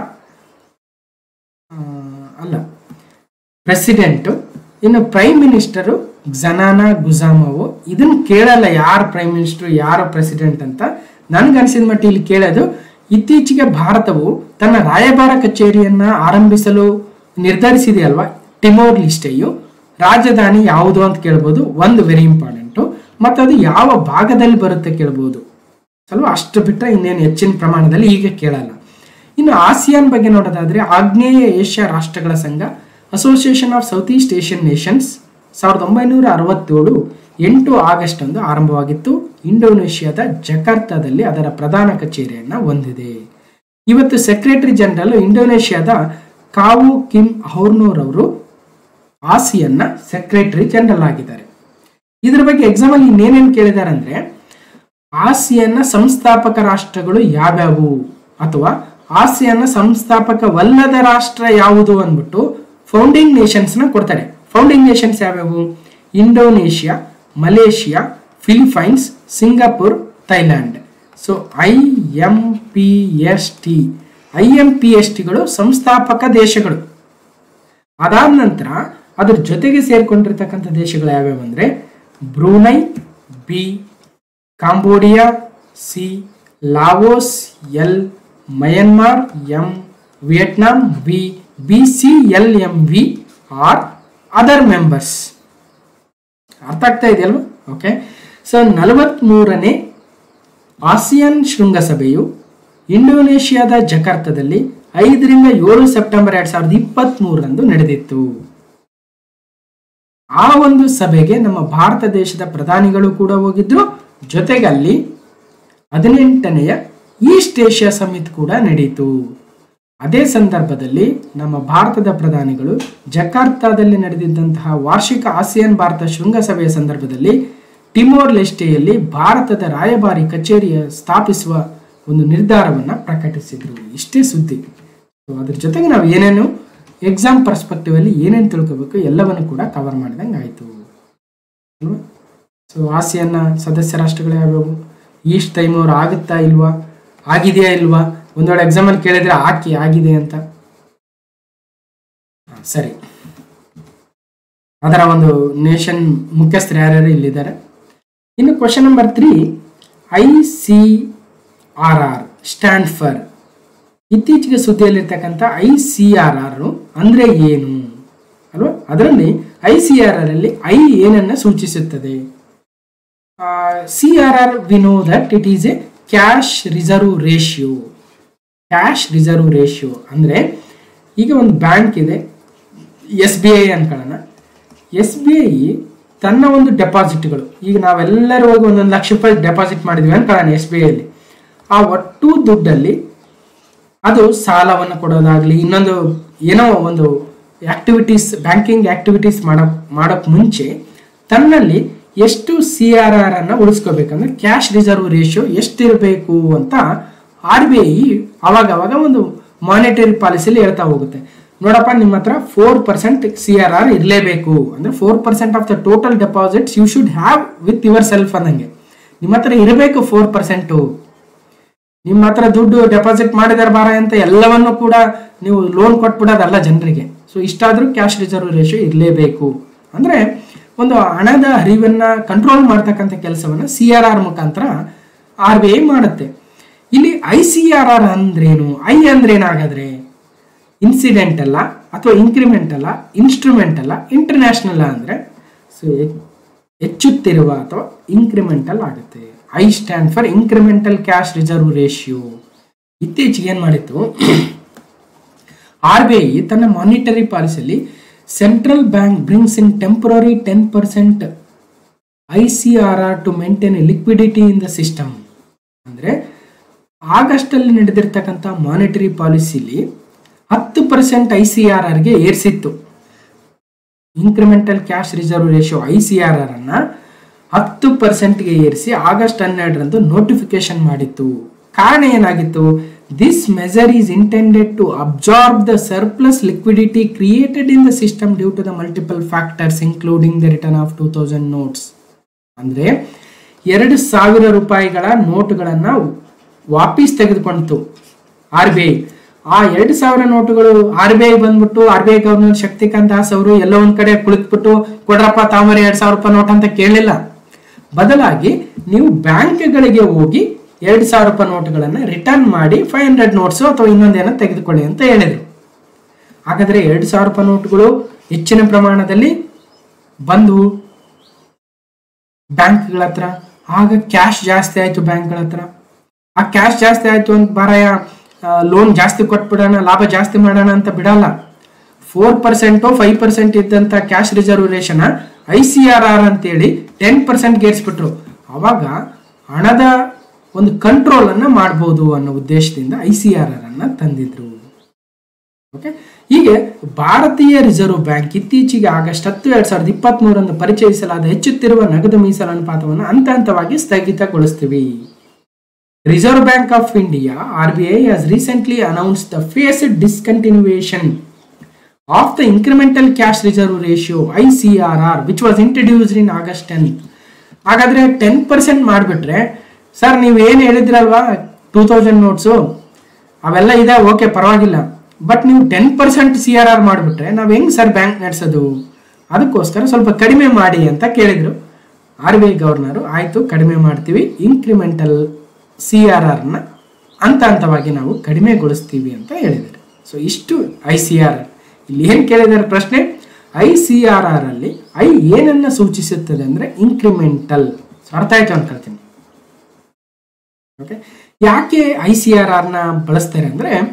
ಆ, ಅಲ್ಲ ಪ್ರೆಸಿಡೆಂಟು ಇನ್ನು ಪ್ರೈಮ್ ಮಿನಿಸ್ಟರು ಜನಾನಾ ಗುಜಾಮವು ಇದನ್ನ ಕೇಳಲ್ಲ ಯಾರು ಪ್ರೈಮ್ ಮಿನಿಸ್ಟರ್ ಯಾರು ಪ್ರೆಸಿಡೆಂಟ್ ಅಂತ ನನ್ಗನ್ಸಿದ ಮಟ್ಟ ಇಲ್ಲಿ ಕೇಳೋದು ಇತ್ತೀಚೆಗೆ ಭಾರತವು ತನ್ನ ರಾಯಭಾರ ಕಚೇರಿಯನ್ನ ಆರಂಭಿಸಲು ನಿರ್ಧರಿಸಿದೆ ಅಲ್ವಾ ಟಿಮೋರ್ ಲಿಸ್ಟೆಯು ರಾಜಧಾನಿ ಯಾವುದು ಅಂತ ಕೇಳ್ಬೋದು ಒಂದು ವೆರಿ ಇಂಪಾರ್ಟೆಂಟು ಮತ್ತು ಅದು ಯಾವ ಭಾಗದಲ್ಲಿ ಬರುತ್ತೆ ಕೇಳ್ಬೋದು ಅಲ್ವಾ ಅಷ್ಟು ಬಿಟ್ಟರೆ ಇನ್ನೇನು ಹೆಚ್ಚಿನ ಪ್ರಮಾಣದಲ್ಲಿ ಈಗ ಕೇಳಲ್ಲ ಇನ್ನು ಆಸಿಯಾನ್ ಬಗ್ಗೆ ನೋಡೋದಾದ್ರೆ ಆಗ್ನೇಯ ಏಷ್ಯಾ ರಾಷ್ಟ್ರಗಳ ಸಂಘ Association of South East Asian Nations ಸಾವಿರದ ಒಂಬೈನೂರ ಅರವತ್ತೇಳು ಎಂಟು ಆಗಸ್ಟ್ ಅಂದು ಆರಂಭವಾಗಿತ್ತು ಇಂಡೋನೇಷ್ಯಾದ ಜಕಾರ್ತಾದಲ್ಲಿ ಅದರ ಪ್ರಧಾನ ಕಚೇರಿಯನ್ನು ಹೊಂದಿದೆ ಇವತ್ತು ಸೆಕ್ರೆಟರಿ ಜನರಲ್ ಇಂಡೋನೇಷ್ಯಾದ ಕಾವು ಕಿಮ್ ಹೌರ್ನೋರ್ ಅವರು ಆಸಿಯನ್ನ ಸೆಕ್ರೆಟರಿ ಜನರಲ್ ಆಗಿದ್ದಾರೆ ಇದ್ರ ಬಗ್ಗೆ ಎಕ್ಸಾಮ್ ಅಲ್ಲಿ ಇನ್ನೇನೇನು ಕೇಳಿದ್ದಾರೆ ಅಂದ್ರೆ ಆಸಿಯನ್ನ ಸಂಸ್ಥಾಪಕ ರಾಷ್ಟ್ರಗಳು ಯಾವ್ಯಾವು ಅಥವಾ ಆಸಿಯನ್ನ ಸಂಸ್ಥಾಪಕವಲ್ಲದ ರಾಷ್ಟ್ರ ಯಾವುದು ಅಂದ್ಬಿಟ್ಟು ಫೌಂಡಿಂಗ್ ನೇಷನ್ಸ್ ನ ಕೊಡ್ತಾರೆ ಫೌಂಡಿಂಗ್ ನೇಷನ್ಸ್ ಯಾವ್ಯಾವು Indonesia Malaysia Philippines Singapore Thailand so I M P S T I M P S ಟಿಗಳು ಸಂಸ್ಥಾಪಕ ದೇಶಗಳು ಅದಾದ ನಂತರ ಅದ್ರ ಜೊತೆಗೆ ಸೇರ್ಕೊಂಡಿರ್ತಕ್ಕಂಥ ದೇಶಗಳು ಯಾವ್ಯಾವು ಅಂದ್ರೆ Brunei B Cambodia C Laos L Myanmar M Vietnam V B C L M V are other members ಅರ್ಥ ಆಗ್ತಾ ಇದೆಯಲ್ವಾ ಓಕೆ ಸೊ ನಲವತ್ಮೂರನೇ ಆಸಿಯಾನ್ ಶೃಂಗಸಭೆಯು ಇಂಡೋನೇಷ್ಯಾದ ಜಕಾರ್ತದಲ್ಲಿ ಐದರಿಂದ ಏಳು ಸೆಪ್ಟೆಂಬರ್ ಎರಡ್ ಸಾವಿರದ ಇಪ್ಪತ್ತ್ ಮೂರರಂದು ನಡೆದಿತ್ತು ಆ ಒಂದು ಸಭೆಗೆ ನಮ್ಮ ಭಾರತ ದೇಶದ ಪ್ರಧಾನಿಗಳು ಕೂಡ ಹೋಗಿದ್ರು ಜೊತೆಗೆ ಅಲ್ಲಿ ಹದಿನೆಂಟನೆಯ ಈಸ್ಟ್ ಏಷ್ಯಾ ಸಮಿತ್ ಕೂಡ ನಡೆಯಿತು ಅದೇ ಸಂದರ್ಭದಲ್ಲಿ ನಮ್ಮ ಭಾರತದ ಪ್ರಧಾನಿಗಳು ಜಕಾರ್ತಾದಲ್ಲಿ ನಡೆದಿದ್ದಂತಹ ವಾರ್ಷಿಕ ಆಸಿಯಾನ್ ಭಾರತ ಶೃಂಗಸಭೆಯ ಸಂದರ್ಭದಲ್ಲಿ ಟಿಮೋರ್ ಲೆಸ್ಟೆಯಲ್ಲಿ ಭಾರತದ ರಾಯಭಾರಿ ಕಚೇರಿಯ ಸ್ಥಾಪಿಸುವ ಒಂದು ನಿರ್ಧಾರವನ್ನು ಪ್ರಕಟಿಸಿದ್ರು ಇಷ್ಟೇ ಸುದ್ದಿ ಸೊ ಅದ್ರ ಜೊತೆಗೆ ನಾವು ಏನೇನು ಎಕ್ಸಾಮ್ ಪರ್ಸ್ಪೆಕ್ಟಿವ್ ಅಲ್ಲಿ ಏನೇನು ತಿಳ್ಕೋಬೇಕು ಎಲ್ಲವನ್ನು ಕೂಡ ಕವರ್ ಮಾಡಿದಂಗೆ ಆಯಿತು ಅಲ್ವಾ ಸೊ ಆಸಿಯಾನ್ನ ಸದಸ್ಯ ರಾಷ್ಟ್ರಗಳು ಯಾವ್ಯಾವು ಈಸ್ಟ್ ಟೈಮವ್ರು ಆಗುತ್ತಾ ಇಲ್ವಾ ಆಗಿದೆಯಾ ಇಲ್ವಾ ಒಂದು ವೇಳೆ ಎಕ್ಸಾಮಲ್ಲಿ ಕೇಳಿದ್ರೆ ಹಾಕಿ ಆಗಿದೆ ಅಂತ ಹಾ, ಸರಿ ಅದರ ಒಂದು ನೇಷನ್ ಮುಖ್ಯಸ್ಥರು ಯಾರ್ಯಾರು ಇಲ್ಲಿದ್ದಾರೆ ಇನ್ನು question number three I C R R stand for ಇತ್ತೀಚೆಗೆ ಸುದ್ದಿಯಲ್ಲಿರ್ತಕ್ಕಂಥ ಐ ಸಿ ಆರ್ ಆರ್ ಅಂದ್ರೆ ಏನು ಅಲ್ವಾ ಅದರಲ್ಲಿ ಐ ಸಿ ಆರ್ ಆರ್ ಅಲ್ಲಿ ಐ ಏನನ್ನ ಸೂಚಿಸುತ್ತದೆ C R R we know that it is a cash reserve ratio cash reserve ratio ಅಂದರೆ ಈಗ ಒಂದು ಬ್ಯಾಂಕ್ ಇದೆ ಎಸ್ ಬಿ ಐ ಅನ್ಕೊಳ್ಳೋಣ ಎಸ್ ಬಿ ಐ ತನ್ನ ಒಂದು ಡೆಪಾಸಿಟ್ಗಳು ಈಗ ನಾವೆಲ್ಲರೂ ಹೋಗಿ ಒಂದೊಂದು ಲಕ್ಷ ರೂಪಾಯಿ ಡೆಪಾಸಿಟ್ ಮಾಡಿದ್ವಿ ಅನ್ಕೊಳ್ಳೋಣ ಎಸ್ ಬಿ ಐಲಿ ಆ ಒಟ್ಟು ದುಡ್ಡಲ್ಲಿ ಅದು ಸಾಲವನ್ನು ಕೊಡೋದಾಗ್ಲಿ ಇನ್ನೊಂದು ಏನೋ ಒಂದು ಆಕ್ಟಿವಿಟೀಸ್ ಬ್ಯಾಂಕಿಂಗ್ ಆಕ್ಟಿವಿಟೀಸ್ ಮಾಡಕ್ ಮಾಡೋಕ್ ಮುಂಚೆ ತನ್ನಲ್ಲಿ ಎಷ್ಟು ಸಿ ಆರ್ ಆರ್ ಅನ್ನ ಉಳಿಸ್ಕೋಬೇಕಂದ್ರೆ ಕ್ಯಾಶ್ ರಿಸರ್ವ್ ರೇಷಿಯೋ ಎಷ್ಟಿರಬೇಕು ಅಂತ ಆರ್ ಬಿ ಐ ಅವಾಗ ಅವಾಗ ಒಂದು ಮಾನಿಟರಿ ಪಾಲಿಸಿಲಿ ಹೇಳ್ತಾ ಹೋಗುತ್ತೆ ನೋಡಪ್ಪ ನಿಮ್ಮ ಹತ್ರ four percent C R R ಇರಲೇಬೇಕು ಅಂದ್ರೆ four percent of the total deposits you should have with yourself ಅನ್ನಂಗೆ ನಿಮ್ಮ ಹತ್ರ ಇರಬೇಕು ಫೋರ್ ಪರ್ಸೆಂಟು ನಿಮ್ಮ ಹತ್ರ ದುಡ್ಡು ಡೆಪಾಸಿಟ್ ಮಾಡಿದಾರೆ ಬಾರ ಅಂತ ಎಲ್ಲವನ್ನು ಕೂಡ ನೀವು ಲೋನ್ ಕೊಟ್ಬಿಡೋದಲ್ಲ ಜನರಿಗೆ ಸೊ ಇಷ್ಟಾದರೂ ಕ್ಯಾಶ್ ರಿಸರ್ವ್ ರೇಷಿಯೋ ಇರಲೇಬೇಕು ಅಂದ್ರೆ ಒಂದು ಹಣದ ಹರಿವನ್ನ ಕಂಟ್ರೋಲ್ ಮಾಡ್ತಕ್ಕಂಥ ಕೆಲಸವನ್ನ ಸಿ ಆರ್ ಆರ್ ಮುಖಾಂತರ ಆರ್ ಬಿ ಐ ಮಾಡುತ್ತೆ ಇಲ್ಲಿ ಐ ಸಿ ಆರ್ ಆರ್ ಅಂದ್ರೇನು ಐ ಅಂದ್ರೆ ಏನಾಗಾದ್ರೆ ಇನ್ಸಿಡೆಂಟ್ ಅಲ್ಲ ಅಥವಾ ಇನ್ಕ್ರಿಮೆಂಟ್ ಅಲ್ಲ ಇನ್ಸ್ಟ್ರೂಮೆಂಟ್ ಅಲ್ಲ ಇಂಟರ್ನ್ಯಾಷನಲ್ ಅಂದ್ರೆ ಸೊ ಹೆಚ್ಚುತ್ತಿರುವ ಅಥವಾ ಇನ್ಕ್ರಿಮೆಂಟಲ್ ಆಗುತ್ತೆ I stand for incremental cash reserve ratio ಇತ್ತೀಚೆಗೆ ಏನು ಮಾಡಿತ್ತು ಆರ್ ಬಿ ಐ ತನ್ನ ಮಾನಿಟರಿ ಪಾಲಿಸಿಯಲ್ಲಿ central bank brings in temporary ten percent I C R R to maintain liquidity in the system ಅಂದರೆ ಆಗಸ್ಟಲ್ಲಿ ನಡೆದಿರ್ತಕ್ಕಂಥ ಮಾನಿಟರಿ ಪಾಲಿಸಿಲಿ ಹತ್ತು ಪರ್ಸೆಂಟ್ ಐ ಸಿ ಆರ್ ಆರ್ಗೆ ಏರಿಸಿತ್ತು incremental cash reserve ratio I C R R ಅನ್ನ ಹತ್ತು ಪರ್ಸೆಂಟ್ಗೆ ಏರಿಸಿ ಆಗಸ್ಟ್ ಹನ್ನೆರಡರಂದು ನೋಟಿಫಿಕೇಶನ್ ಮಾಡಿತ್ತು ಕಾರಣ ಏನಾಗಿತ್ತು this measure is intended to absorb the surplus liquidity created in the system due to the multiple factors including the return of two thousand notes ಅಂದ್ರೆ ಎರಡು ಸಾವಿರ ರೂಪಾಯಿಗಳ ನೋಟುಗಳನ್ನ ವಾಪಸ್ ತೆಗೆದುಕೊಂಡಿತು ಆರ್ ಬಿ ಐ ಆ ಎರಡು ಸಾವಿರ ನೋಟುಗಳು ಆರ್ ಬಿ ಐ ಬಂದ್ಬಿಟ್ಟು R B I governor Shaktikanta Das ಅವರು ಎಲ್ಲೋ ಒಂದ್ ಕಡೆ ಕುಳಿತುಬಿಟ್ಟು ಕೊಡ್ರಪ್ಪ ತಾಮರಿ ಎರಡ್ ಸಾವಿರ ರೂಪಾಯಿ ನೋಟ್ ಅಂತ ಕೇಳಲಿಲ್ಲ ಬದಲಾಗಿ ನೀವು ಬ್ಯಾಂಕ್ಗಳಿಗೆ ಹೋಗಿ ಎರಡು ಸಾವಿರ ರೂಪಾಯಿ ನೋಟುಗಳನ್ನ ರಿಟರ್ನ್ ಮಾಡಿ ಫೈವ್ ಹಂಡ್ರೆಡ್ ನೋಟ್ಸು ಅಥವಾ ಇನ್ನೊಂದೇನೋ ತೆಗೆದುಕೊಳ್ಳಿ ಅಂತ ಹೇಳಿದ್ರು ಹಾಗಾದ್ರೆ ಎರಡು ಸಾವಿರ ರೂಪಾಯಿ ನೋಟುಗಳು ಹೆಚ್ಚಿನ ಪ್ರಮಾಣದಲ್ಲಿ ಬಂದು ಬ್ಯಾಂಕ್ಗಳ ಹತ್ರ ಆಗ ಕ್ಯಾಶ್ ಜಾಸ್ತಿ ಆಯ್ತು ಬ್ಯಾಂಕ್ಗಳ ಹತ್ರ ಆ ಕ್ಯಾಶ್ ಜಾಸ್ತಿ ಆಯ್ತು ಅಂತ ಬಾರಯ್ಯ ಲೋನ್ ಜಾಸ್ತಿ ಕೊಟ್ಬಿಡೋಣ ಲಾಭ ಜಾಸ್ತಿ ಮಾಡೋಣ ಅಂತ ಬಿಡಲ್ಲ ಫೋರ್ ಪರ್ಸೆಂಟು ಫೈವ್ ಪರ್ಸೆಂಟ್ ಇದ್ದಂಥ cash reservation I C R R ಅಂತೇಳಿ ಟೆನ್ ಪರ್ಸೆಂಟ್ ಗೇರಿಸ್ಬಿಟ್ರು ಅವಾಗ ಹಣದ ಒಂದು ಕಂಟ್ರೋಲ್ ಅನ್ನ ಮಾಡ್ಬೋದು ಅನ್ನೋ ಉದ್ದೇಶದಿಂದ ಐ ಸಿ ಆರ್ ಆರ್ ಅನ್ನ ತಂದಿದ್ರು ಓಕೆ ಹೀಗೆ ಭಾರತೀಯ ರಿಸರ್ವ್ ಬ್ಯಾಂಕ್ ಇತ್ತೀಚೆಗೆ ಆಗಸ್ಟ್ ಹತ್ತು ಎರಡ್ ಸಾವಿರದ ಇಪ್ಪತ್ತ್ ಮೂರರಂದು ಪರಿಚಯಿಸಲಾದ ಹೆಚ್ಚುತ್ತಿರುವ ನಗದು ಮೀಸಲು ಅನುಪಾತವನ್ನು ಹಂತ ಹಂತವಾಗಿ ಸ್ಥಗಿತಗೊಳಿಸ್ತೀವಿ Reserve Bank of India R B I has recently announce the phased discontinuation of the incremental cash reserve ratio I C R R which was introduced in August ten ಹಾಗಾದ್ರೆ ಟೆನ್ ಪರ್ಸೆಂಟ್ ಮಾಡಿಬಿಟ್ರೆ ಸರ್ ನೀವು ಏನು ಹೇಳಿದ್ರಲ್ವಾ ಟೂ ತೌಸಂಡ್ ನೋಟ್ಸು ಅವೆಲ್ಲ ಇದೆ ಓಕೆ ಪರವಾಗಿಲ್ಲ ಬಟ್ ನೀವು ten percent C R R ಮಾಡಿಬಿಟ್ರೆ ನಾವು ಹೆಂಗ್ ಸರ್ ಬ್ಯಾಂಕ್ ನಡೆಸೋದು ಅದಕ್ಕೋಸ್ಕರ ಸ್ವಲ್ಪ ಕಡಿಮೆ ಮಾಡಿ ಅಂತ ಕೇಳಿದ್ರು ಆರ್ ಬಿ ಐ ಗವರ್ನರು ಆಯಿತು ಕಡಿಮೆ ಮಾಡ್ತೀವಿ ಇನ್ಕ್ರಿಮೆಂಟಲ್ ಸಿ ಆರ್ ಆರ್ನ ಹಂತ ಹಂತವಾಗಿ ನಾವು ಕಡಿಮೆಗೊಳಿಸ್ತೀವಿ ಅಂತ ಹೇಳಿದ್ದಾರೆ ಸೊ ಇಷ್ಟು ಐ ಸಿ ಆರ್ ಆರ್ ಇಲ್ಲಿ ಏನು ಕೇಳಿದ್ದಾರೆ ಪ್ರಶ್ನೆ ಐ ಸಿ ಆರ್ ಆರ್ ಅಲ್ಲಿ ಐ ಏನನ್ನ ಸೂಚಿಸುತ್ತದೆ ಅಂದ್ರೆ ಇನ್ಕ್ರಿಮೆಂಟಲ್ ಅರ್ಥ ಆಯ್ತು ಅನ್ಕೊಳ್ತೀನಿ ಓಕೆ ಯಾಕೆ ಐ ಸಿ ಆರ್ ಆರ್ನ ಬಳಸ್ತಾರೆ ಅಂದ್ರೆ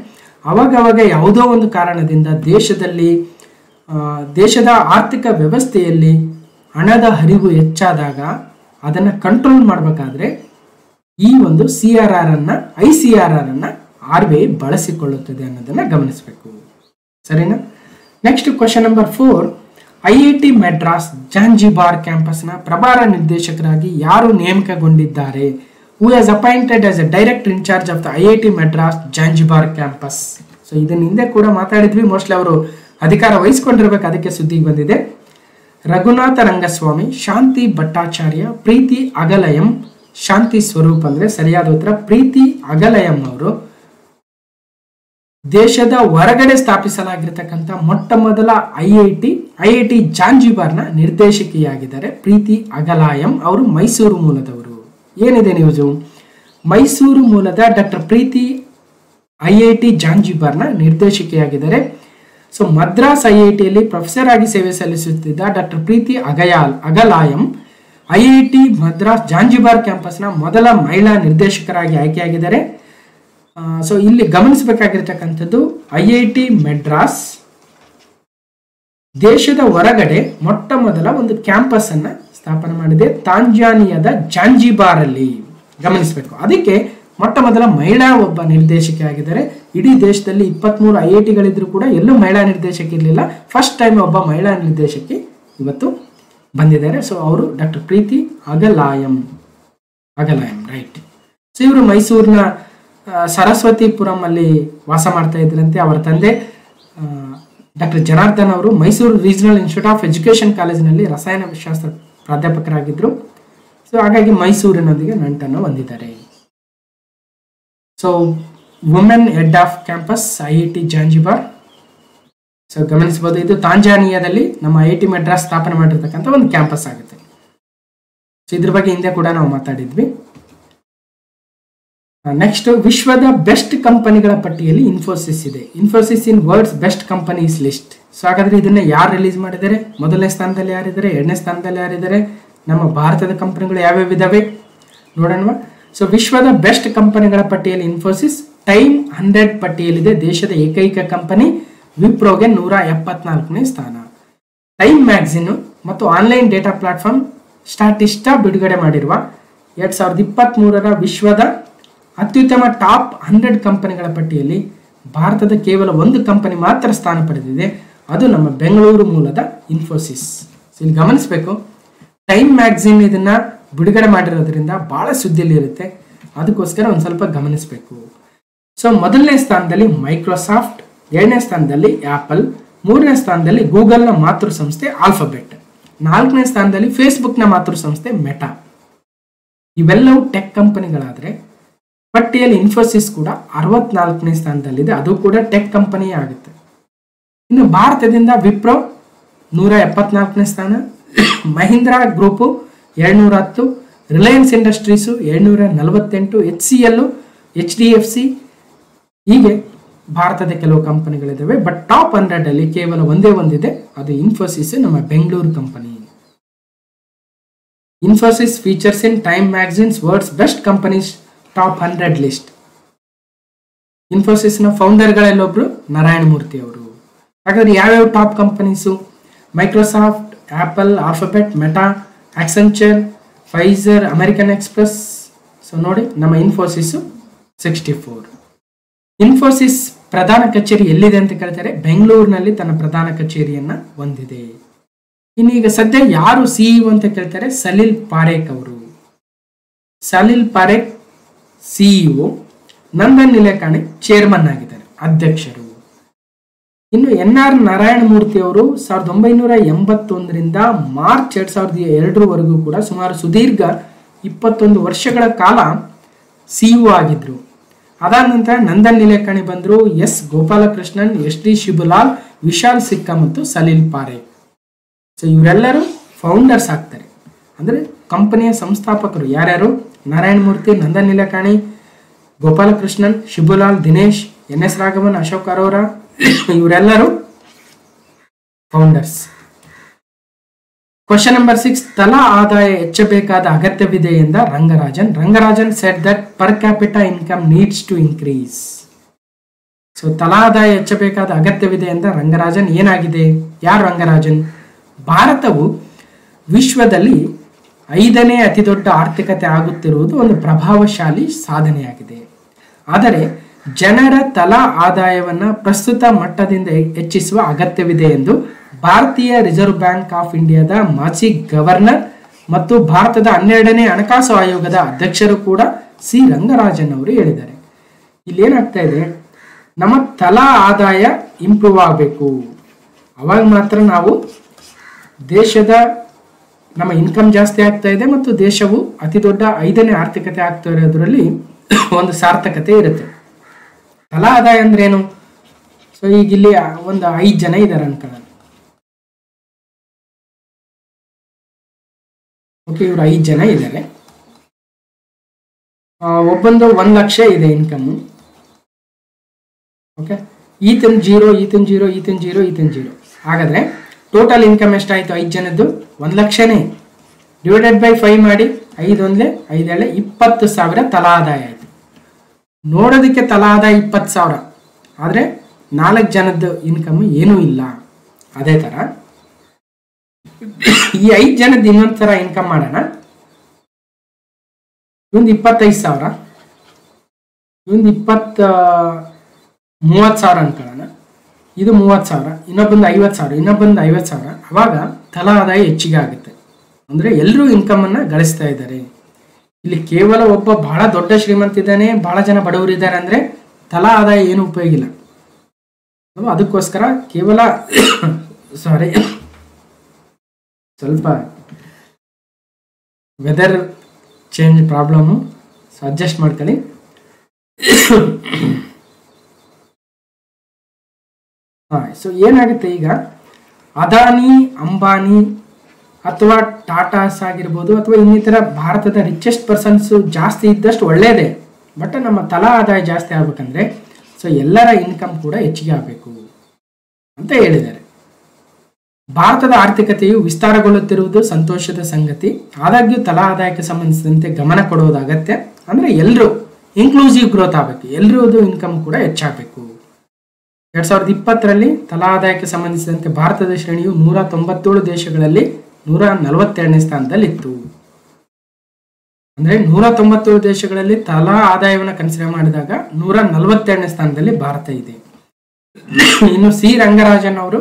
ಅವಾಗವಾಗ ಯಾವುದೋ ಒಂದು ಕಾರಣದಿಂದ ದೇಶದಲ್ಲಿ ಆ, ದೇಶದ ಆರ್ಥಿಕ ವ್ಯವಸ್ಥೆಯಲ್ಲಿ ಹಣದ ಹರಿವು ಹೆಚ್ಚಾದಾಗ ಅದನ್ನು ಕಂಟ್ರೋಲ್ ಮಾಡಬೇಕಾದ್ರೆ ಈ ಒಂದು ಸಿ ಆರ್ ಆರ್ ಅನ್ನ ಐ ಸಿ ಆರ್ ಆರ್ ಅನ್ನ ಆರ್ ಬಿ ಐ ಬಳಸಿಕೊಳ್ಳುತ್ತದೆ ಅನ್ನೋದನ್ನ ಗಮನಿಸಬೇಕು ಸರಿನಾ next question number four I I T Madras Zanzibar ಕ್ಯಾಂಪಸ್ನ ಪ್ರಭಾರ ನಿರ್ದೇಶಕರಾಗಿ ಯಾರು ನೇಮಕಗೊಂಡಿದ್ದಾರೆ who has appointed as a direct in charge of the I I T Madras Zanzibar campus so ಇದನ್ನ ಹಿಂದೆ ಕೂಡ ಮಾತಾಡಿದ್ವಿ ಮೋಸ್ಟ್ಲಿ ಅವರು ಅಧಿಕಾರ ವಹಿಸ್ಕೊಂಡಿರ್ಬೇಕು ಅದಕ್ಕೆ ಸುದ್ದಿಗೆ ಬಂದಿದೆ ರಘುನಾಥ ರಂಗಸ್ವಾಮಿ ಶಾಂತಿ ಭಟ್ಟಾಚಾರ್ಯ ಪ್ರೀತಿ ಅಗಲಯಂ ಶಾಂತಿ ಸ್ವರೂಪ್ ಅಂದ್ರೆ ಸರಿಯಾದ ಉತ್ತರ ಪ್ರೀತಿ ಅಗಲಯಂ ಅವರು ದೇಶದ ಹೊರಗಡೆ ಸ್ಥಾಪಿಸಲಾಗಿರ್ತಕ್ಕಂಥ ಮೊಟ್ಟ ಮೊದಲ I I T I I T ಜಾಂಜಿಬಾರ್ನ ನಿರ್ದೇಶಕಿಯಾಗಿದ್ದಾರೆ ಪ್ರೀತಿ ಅಗಲಾಯಂ ಅವರು ಮೈಸೂರು ಮೂಲದವರು ಏನಿದೆ ನ್ಯೂಸು ಮೈಸೂರು ಮೂಲದ doctor Preeti I I T ಜಾಂಜಿಬಾರ್ನ ನಿರ್ದೇಶಕಿಯಾಗಿದ್ದಾರೆ ಸೊ ಮದ್ರಾಸ್ ಐ ಐ ಟಿಯಲ್ಲಿ ಪ್ರೊಫೆಸರ್ ಆಗಿ ಸೇವೆ ಸಲ್ಲಿಸುತ್ತಿದ್ದ doctor Preeti Agayal Agalayam I I T Madras Zanzibar ಕ್ಯಾಂಪಸ್ನ ಮೊದಲ ಮಹಿಳಾ ನಿರ್ದೇಶಕರಾಗಿ ಆಯ್ಕೆಯಾಗಿದ್ದಾರೆ ಸೊ ಇಲ್ಲಿ ಗಮನಿಸಬೇಕಾಗಿರ್ತಕ್ಕಂಥದ್ದು ಐ ಐ ಟಿ ಮೆಡ್ರಾಸ್ ದೇಶದ ಹೊರಗಡೆ ಮೊಟ್ಟ ಮೊದಲ ಒಂದು ಕ್ಯಾಂಪಸ್ ಅನ್ನ ಸ್ಥಾಪನೆ ಮಾಡಿದೆ ತಾಂಜಾನಿಯಾದ ಜಾಂಜಿಬಾರ್ ಅಲ್ಲಿ ಗಮನಿಸಬೇಕು ಅದಕ್ಕೆ ಮೊಟ್ಟ ಮೊದಲ ಮಹಿಳಾ ಒಬ್ಬ ನಿರ್ದೇಶಕಿ ಆಗಿದ್ದಾರೆ ಇಡೀ ದೇಶದಲ್ಲಿ ಇಪ್ಪತ್ಮೂರು ಐ ಐ ಟಿಗಳಿದ್ರು ಕೂಡ ಎಲ್ಲೂ ಮಹಿಳಾ ನಿರ್ದೇಶಕಿ ಇರಲಿಲ್ಲ ಫಸ್ಟ್ ಟೈಮ್ ಒಬ್ಬ ಮಹಿಳಾ ನಿರ್ದೇಶಕಿ ಇವತ್ತು ಬಂದಿದ್ದಾರೆ ಸೊ ಅವರು doctor Preeti Agalayam Agalayam right so ಇವರು ಮೈಸೂರಿನ ಆ, ಸರಸ್ವತಿಪುರಂ ಅಲ್ಲಿ ವಾಸ ಮಾಡ್ತಾ ಇದ್ರಂತೆ ಅವರ ತಂದೆ ಡಾಕ್ಟರ್ ಜನಾರ್ದನ್ ಅವರು Mysuru Regional Institute of Education ಕಾಲೇಜಿನಲ್ಲಿ ರಸಾಯನ ಶಾಸ್ತ್ರ ಪ್ರಾಧ್ಯಾಪಕರಾಗಿದ್ದರು ಸೊ ಹಾಗಾಗಿ ಮೈಸೂರಿನೊಂದಿಗೆ ನಂಟನ್ನು ಹೊಂದಿದ್ದಾರೆ so women head of campus I I T Zanzibar so ಗಮನಿಸಬಹುದು ಇದು ತಾಂಜಾನಿಯಾದಲ್ಲಿ ನಮ್ಮ ಐ ಐ ಟಿ ಮೆಡ್ರಾಸ್ ಸ್ಥಾಪನೆ ಮಾಡಿರ್ತಕ್ಕಂಥ ಒಂದು ಕ್ಯಾಂಪಸ್ ಆಗುತ್ತೆ ಸೊ ಇದ್ರ ಬಗ್ಗೆ ಹಿಂದೆ ಕೂಡ ನಾವು ಮಾತಾಡಿದ್ವಿ ನೆಕ್ಸ್ಟ್ ವಿಶ್ವದ ಬೆಸ್ಟ್ ಕಂಪನಿಗಳ ಪಟ್ಟಿಯಲ್ಲಿ ಇನ್ಫೋಸಿಸ್ ಇದೆ Infosys in world's best companies list so ಹಾಗಾದ್ರೆ ಇದನ್ನ ಯಾರು ರಿಲೀಸ್ ಮಾಡಿದ್ದಾರೆ ಮೊದಲನೇ ಸ್ಥಾನದಲ್ಲಿ ಯಾರಿದ್ದಾರೆ ಎರಡನೇ ಸ್ಥಾನದಲ್ಲಿ ಯಾರಿದ್ದಾರೆ ನಮ್ಮ ಭಾರತದ ಕಂಪನಿಗಳು ಯಾವ್ಯಾವ ಇದಾವೆ ನೋಡೋಣ ಸೊ ವಿಶ್ವದ ಬೆಸ್ಟ್ ಕಂಪನಿಗಳ ಪಟ್ಟಿಯಲ್ಲಿ ಇನ್ಫೋಸಿಸ್ ಟೈಮ್ ಹಂಡ್ರೆಡ್ ಪಟ್ಟಿಯಲ್ಲಿದೆ ದೇಶದ ಏಕೈಕ ಕಂಪನಿ ವಿಪ್ರೋಗೆ ನೂರ ಎಪ್ಪತ್ನಾಲ್ಕನೇ ಸ್ಥಾನ ಟೈಮ್ ಮ್ಯಾಗ್ಝಿನ್ ಮತ್ತು ಆನ್ಲೈನ್ ಡೇಟಾ ಪ್ಲಾಟ್ಫಾರ್ಮ್ ಸ್ಟಾಟಿಸ್ಟಾ ಬಿಡುಗಡೆ ಮಾಡಿರುವ ಎರಡ್ ಸಾವಿರದ ಇಪ್ಪತ್ತ್ ಮೂರರ ವಿಶ್ವದ ಅತ್ಯುತ್ತಮ ಟಾಪ್ ಹಂಡ್ರೆಡ್ ಕಂಪನಿಗಳ ಪಟ್ಟಿಯಲ್ಲಿ ಭಾರತದ ಕೇವಲ ಒಂದು ಕಂಪನಿ ಮಾತ್ರ ಸ್ಥಾನ ಪಡೆದಿದೆ ಅದು ನಮ್ಮ ಬೆಂಗಳೂರು ಮೂಲದ ಇನ್ಫೋಸಿಸ್ So ಇಲ್ಲಿ ಗಮನಿಸಬೇಕು ಟೈಮ್ ಮ್ಯಾಗ್ಝಿನ್ ಇದನ್ನ ಬಿಡುಗಡೆ ಮಾಡಿರೋದ್ರಿಂದ ಬಹಳ ಸುದ್ದಿಯಲ್ಲಿ ಇರುತ್ತೆ ಅದಕ್ಕೋಸ್ಕರ ಒಂದು ಸ್ವಲ್ಪ ಗಮನಿಸಬೇಕು ಸೊ ಮೊದಲನೇ ಸ್ಥಾನದಲ್ಲಿ ಮೈಕ್ರೋಸಾಫ್ಟ್ ಎರಡನೇ ಸ್ಥಾನದಲ್ಲಿ ಆಪಲ್ ಮೂರನೇ ಸ್ಥಾನದಲ್ಲಿ ಗೂಗಲ್ನ ಮಾತೃ ಸಂಸ್ಥೆ ಆಲ್ಫಾಬೆಟ್ ನಾಲ್ಕನೇ ಸ್ಥಾನದಲ್ಲಿ ಫೇಸ್ಬುಕ್ನ ಮಾತೃ ಸಂಸ್ಥೆ ಮೆಟಾ ಇವೆಲ್ಲವೂ ಟೆಕ್ ಕಂಪನಿಗಳಾದ್ರೆ ಪಟ್ಟಿಯಲ್ಲಿ ಇನ್ಫೋಸಿಸ್ ಕೂಡ ಅರವತ್ನಾಲ್ಕನೇ ಸ್ಥಾನದಲ್ಲಿದೆ ಅದು ಕೂಡ ಟೆಕ್ ಕಂಪನಿಯೇ ಆಗುತ್ತೆ ಇನ್ನು ಭಾರತದಿಂದ ವಿಪ್ರೋ ನೂರ ಎಪ್ಪತ್ನಾಲ್ಕನೇ ಸ್ಥಾನ ಮಹೀಂದ್ರಾ ಗ್ರೂಪು ಎರಡ್ನೂರ ಹತ್ತು ರಿಲಯನ್ಸ್ ಇಂಡಸ್ಟ್ರೀಸು ಏಳ್ನೂರ ನಲವತ್ತೆಂಟು H C L H D F C ಹೀಗೆ ಭಾರತದ ಕೆಲವು ಕಂಪನಿಗಳಿದ್ದಾವೆ ಬಟ್ ಟಾಪ್ ಹಂಡ್ರೆಡ್ ಅಲ್ಲಿ ಕೇವಲ ಒಂದೇ ಒಂದಿದೆ ಅದು ಇನ್ಫೋಸಿಸ್ ನಮ್ಮ Bengaluru company Infosys features in Time magazine's world's best companies top hundred list ಇನ್ಫೋಸಿಸ್ನ ಫೌಂಡರ್ಗಳಲ್ಲೊಬ್ರು ನಾರಾಯಣ ಮೂರ್ತಿ ಅವರು ಹಾಗಾದ್ರೆ ಯಾವ್ಯಾವ top companies Microsoft Apple Alphabet Meta Accenture Pfizer American Express so ನೋಡಿ ನಮ್ಮ ಇನ್ಫೋಸಿಸ್ ಸಿಕ್ಸ್ಟಿ ಫೋರ್ ಇನ್ಫೋಸಿಸ್ ಪ್ರಧಾನ ಕಚೇರಿ ಎಲ್ಲಿದೆ ಅಂತ ಕೇಳ್ತಾರೆ ಬೆಂಗಳೂರಿನಲ್ಲಿ ತನ್ನ ಪ್ರಧಾನ ಕಚೇರಿಯನ್ನ ಹೊಂದಿದೆ ಇನ್ನು ಈಗ ಸದ್ಯ ಯಾರು ಸಿಇಒ ಅಂತ ಕೇಳ್ತಾರೆ ಸಲೀಲ್ ಪಾರೇಖ್ ಅವರು ಸಲೀಲ್ ಪಾರೇಖ್ ಸಿಇಒ ನಂದನ್ ನಿಲೇಕಾಣಿ ಚೇರ್ಮನ್ ಆಗಿದ್ದಾರೆ ಅಧ್ಯಕ್ಷರು ಇನ್ನು ಎನ್ ಆರ್ ನಾರಾಯಣ ಮೂರ್ತಿ ಅವರು ಸಾವಿರದ ಒಂಬೈನೂರ ಎಂಬತ್ತೊಂದರಿಂದ ಮಾರ್ಚ್ ಎರಡ್ ಸಾವಿರದ ಎರಡರವರೆಗೂ ಕೂಡ ಸುಮಾರು ಸುದೀರ್ಘ ಇಪ್ಪತ್ತೊಂದು ವರ್ಷಗಳ ಕಾಲ ಸಿಇಒ ಆಗಿದ್ರು ಅದಾದ ನಂತರ ನಂದನ್ ನಿಲೇಕಣಿ ಬಂದರು S Gopalakrishnan S D Shibulal Vishal Sikka ಮತ್ತು ಸಲೀಲ್ ಪಾರೇಖ್ ಸೊ ಇವರೆಲ್ಲರೂ ಫೌಂಡರ್ಸ್ ಆಗ್ತಾರೆ ಅಂದರೆ ಕಂಪನಿಯ ಸಂಸ್ಥಾಪಕರು ಯಾರ್ಯಾರು ನಾರಾಯಣ ಮೂರ್ತಿ ನಂದನ್ ನಿಲೇಕಾಣಿ ಗೋಪಾಲಕೃಷ್ಣನ್ ಶಿಬುಲಾಲ್ ದಿನೇಶ್ ಎನ್ ಎಸ್ ರಾಘವನ್ ಅಶೋಕ್ ಅರೋರಾ ಇವರೆಲ್ಲರೂ ಫೌಂಡರ್ಸ್ ಕ್ವಶನ್ ನಂಬರ್ ಸಿಕ್ಸ್ ತಲಾ ಆದಾಯ ಹೆಚ್ಚಬೇಕಾದ ಅಗತ್ಯವಿದೆ ಎಂದ Rangarajan Rangarajan said that per capita income needs to increase so ತಲಾ ಆದಾಯ ಹೆಚ್ಚಬೇಕಾದ ಅಗತ್ಯವಿದೆ ಅಂತ ರಂಗರಾಜನ್ ಏನಾಗಿದೆ ಯಾರು ರಂಗರಾಜನ್ ಭಾರತವು ವಿಶ್ವದಲ್ಲಿ ಐದನೇ ಅತಿ ದೊಡ್ಡ ಆರ್ಥಿಕತೆ ಆಗುತ್ತಿರುವುದು ಒಂದು ಪ್ರಭಾವಶಾಲಿ ಸಾಧನೆಯಾಗಿದೆ ಆದರೆ ಜನರ ತಲಾ ಆದಾಯವನ್ನು ಪ್ರಸ್ತುತ ಮಟ್ಟದಿಂದ ಹೆಚ್ಚಿಸುವ ಅಗತ್ಯವಿದೆ ಎಂದು ಭಾರತೀಯ ರಿಸರ್ವ್ ಬ್ಯಾಂಕ್ ಆಫ್ ಇಂಡಿಯಾದ ಮಾಜಿ ಗವರ್ನರ್ ಮತ್ತು ಭಾರತದ ಹನ್ನೆರಡನೇ ಹಣಕಾಸು ಆಯೋಗದ ಅಧ್ಯಕ್ಷರು ಕೂಡ ಸಿ ರಂಗರಾಜನ್ ಅವರು ಹೇಳಿದ್ದಾರೆ ಇಲ್ಲಿ ಏನಾಗ್ತಾ ಇದೆ ನಮ್ಮ ತಲಾ ಆದಾಯ ಇಂಪ್ರೂವ್ ಆಗಬೇಕು ಅವಾಗ ಮಾತ್ರ ನಾವು ದೇಶದ ನಮ್ಮ ಇನ್ಕಮ್ ಜಾಸ್ತಿ ಆಗ್ತಾ ಇದೆ ಮತ್ತು ದೇಶವು ಅತಿ ದೊಡ್ಡ ಐದನೇ ಆರ್ಥಿಕತೆ ಆಗ್ತಾ ಇರೋದ್ರಲ್ಲಿ ಒಂದು ಸಾರ್ಥಕತೆ ಇರುತ್ತೆ ತಲಾ ಆದಾಯ ಅಂದ್ರೆ ಏನು ಸೊ ಈಗ ಇಲ್ಲಿ ಒಂದು ಐದು ಜನ ಇದ್ದಾರೆ ಅನ್ಕೊಳ್ಳೋಣ ಓಕೆ ಇವರು ಐದು ಜನ ಇದ್ದಾರೆ ಒಬ್ಬಂದು ಒಂದು ಲಕ್ಷ ಇದೆ ಇನ್ಕಮ್ಮು ಓಕೆ ಈತನ್ ಜೀರೋ ಈತನ್ ಜೀರೋ ಈತನ್ ಜೀರೋ ಈತನ್ ಜೀರೋ ಹಾಗಾದ್ರೆ ಟೋಟಲ್ ಇನ್ಕಮ್ ಎಷ್ಟಾಯ್ತು ಐದು ಜನದ್ದು ಒಂದು ಲಕ್ಷನೇ ಡಿವೈಡೆಡ್ ಬೈ ಫೈವ್ ಮಾಡಿ ಐದು ಒಂದ್ಲೆ ಐದೇಳೆ ಇಪ್ಪತ್ತು ಸಾವಿರ ತಲಾ ಆದಾಯ ಆಯ್ತು ನೋಡೋದಕ್ಕೆ ತಲಾ ಆದಾಯ ಇಪ್ಪತ್ತು ಸಾವಿರ ಆದರೆ ನಾಲ್ಕು ಜನದ್ದು ಇನ್ಕಮ್ ಏನೂ ಇಲ್ಲ ಅದೇ ಥರ ಈ ಐದು ಜನದ್ದು ಇನ್ನೊಂದು ಥರ ಇನ್ಕಮ್ ಮಾಡೋಣ ಒಂದು ಇಪ್ಪತ್ತೈದು ಸಾವಿರ ಒಂದು ಇಪ್ಪತ್ತ ಮೂವತ್ತು ಸಾವಿರ ಅನ್ಕೊಳ್ಳೋಣ ಇದು ಮೂವತ್ತು ಸಾವಿರ ಇನ್ನೊಬ್ಬಂದು ಐವತ್ತು ಸಾವಿರ ಇನ್ನೊಬ್ಬಂದು ಐವತ್ತು ಸಾವಿರ ಅವಾಗ ತಲಾ ಆದಾಯ ಹೆಚ್ಚಿಗೆ ಆಗುತ್ತೆ ಅಂದರೆ ಎಲ್ಲರೂ ಇನ್ಕಮನ್ನು ಗಳಿಸ್ತಾ ಇದ್ದಾರೆ ಇಲ್ಲಿ ಕೇವಲ ಒಬ್ಬ ಬಹಳ ದೊಡ್ಡ ಶ್ರೀಮಂತ ಇದ್ದಾನೆ ಬಹಳ ಜನ ಬಡವರು ಇದ್ದಾರೆ ಅಂದರೆ ತಲಾ ಆದಾಯ ಏನು ಉಪಯೋಗ ಇಲ್ಲ ಅಲ್ವಾ? ಅದಕ್ಕೋಸ್ಕರ ಕೇವಲ ಸಾರಿ ಸ್ವಲ್ಪ weather change problem so adjust ಮಾಡ್ಕೊಳ್ಳಿ ಹಾಂ ಸೊ ಏನಾಗುತ್ತೆ ಈಗ ಅದಾನಿ ಅಂಬಾನಿ ಅಥವಾ ಟಾಟಾಸ್ ಆಗಿರ್ಬೋದು ಅಥವಾ ಇನ್ನಿತರ ಭಾರತದ ರಿಚೆಸ್ಟ್ ಪರ್ಸನ್ಸ್ ಜಾಸ್ತಿ ಇದ್ದಷ್ಟು ಒಳ್ಳೆಯದೇ ಬಟ್ ನಮ್ಮ ತಲಾ ಆದಾಯ ಜಾಸ್ತಿ ಆಗ್ಬೇಕಂದ್ರೆ ಸೊ ಎಲ್ಲರ ಇನ್ಕಮ್ ಕೂಡ ಹೆಚ್ಚಿಗೆ ಆಗಬೇಕು ಅಂತ ಹೇಳಿದ್ದಾರೆ ಭಾರತದ ಆರ್ಥಿಕತೆಯು ವಿಸ್ತಾರಗೊಳ್ಳುತ್ತಿರುವುದು ಸಂತೋಷದ ಸಂಗತಿ ಆದಾಗ್ಯೂ ತಲಾ ಆದಾಯಕ್ಕೆ ಸಂಬಂಧಿಸಿದಂತೆ ಗಮನ ಕೊಡುವುದು ಅಗತ್ಯ ಅಂದ್ರೆ ಎಲ್ಲರೂ ಇನ್ಕ್ಲೂಸಿವ್ ಗ್ರೋತ್ ಆಗಬೇಕು ಎಲ್ಲರದು ಇನ್ಕಮ್ ಕೂಡ ಹೆಚ್ಚಾಗಬೇಕು ಎರಡ್ ಸಾವಿರದ ಇಪ್ಪತ್ತರಲ್ಲಿ ತಲಾ ಆದಾಯಕ್ಕೆ ಸಂಬಂಧಿಸಿದಂತೆ ಭಾರತದ ಶ್ರೇಣಿಯು ನೂರ ತೊಂಬತ್ತೇಳು ದೇಶಗಳಲ್ಲಿ ನೂರ ನಲವತ್ತೆರಡನೇ ಸ್ಥಾನದಲ್ಲಿತ್ತು ಅಂದ್ರೆ ನೂರ ತೊಂಬತ್ತೇಳು ದೇಶಗಳಲ್ಲಿ ತಲಾ ಆದಾಯವನ್ನು ಕನ್ಸಿಡರ್ ಮಾಡಿದಾಗ ನೂರ ನಲವತ್ತೆರಡನೇ ಸ್ಥಾನದಲ್ಲಿ ಭಾರತ ಇದೆ ಇನ್ನು ಸಿ ರಂಗರಾಜನ್ ಅವರು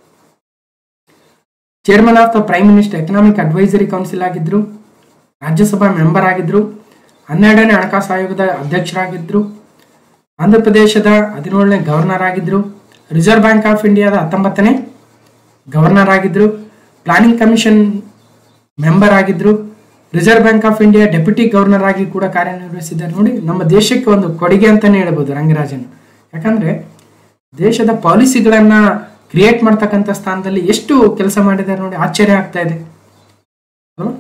chairman of the prime Minister Economic Advisory Council ಆಗಿದ್ರು ರಾಜ್ಯಸಭಾ ಮೆಂಬರ್ ಆಗಿದ್ರು ಹನ್ನೆರಡನೇ ಹಣಕಾಸು ಆಯೋಗದ ಅಧ್ಯಕ್ಷರಾಗಿದ್ರು ಆಂಧ್ರ ಪ್ರದೇಶದ ಹದಿನೇಳನೇ ಗವರ್ನರ್ ಆಗಿದ್ರು ರಿಸರ್ವ್ ಬ್ಯಾಂಕ್ ಆಫ್ ಇಂಡಿಯಾದ ಹತ್ತೊಂಬತ್ತನೇ ಗವರ್ನರ್ ಆಗಿದ್ರು ಪ್ಲಾನಿಂಗ್ ಕಮಿಷನ್ ಮೆಂಬರ್ ಆಗಿದ್ರು Reserve Bank of India deputy governor ಆಗಿ ಕೂಡ ಕಾರ್ಯನಿರ್ವಹಿಸಿದ್ದಾರೆ ನೋಡಿ ನಮ್ಮ ದೇಶಕ್ಕೆ ಒಂದು ಕೊಡುಗೆ ಅಂತಾನೆ ಹೇಳ್ಬೋದು ರಂಗರಾಜನ್ ಯಾಕಂದ್ರೆ ದೇಶದ ಪಾಲಿಸಿಗಳನ್ನ ಕ್ರಿಯೇಟ್ ಮಾಡ್ತಕ್ಕಂಥ ಸ್ಥಾನದಲ್ಲಿ ಎಷ್ಟು ಕೆಲಸ ಮಾಡಿದ್ದಾರೆ ನೋಡಿ ಆಶ್ಚರ್ಯ ಆಗ್ತಾ ಇದೆ ಅಲ್ವಾ?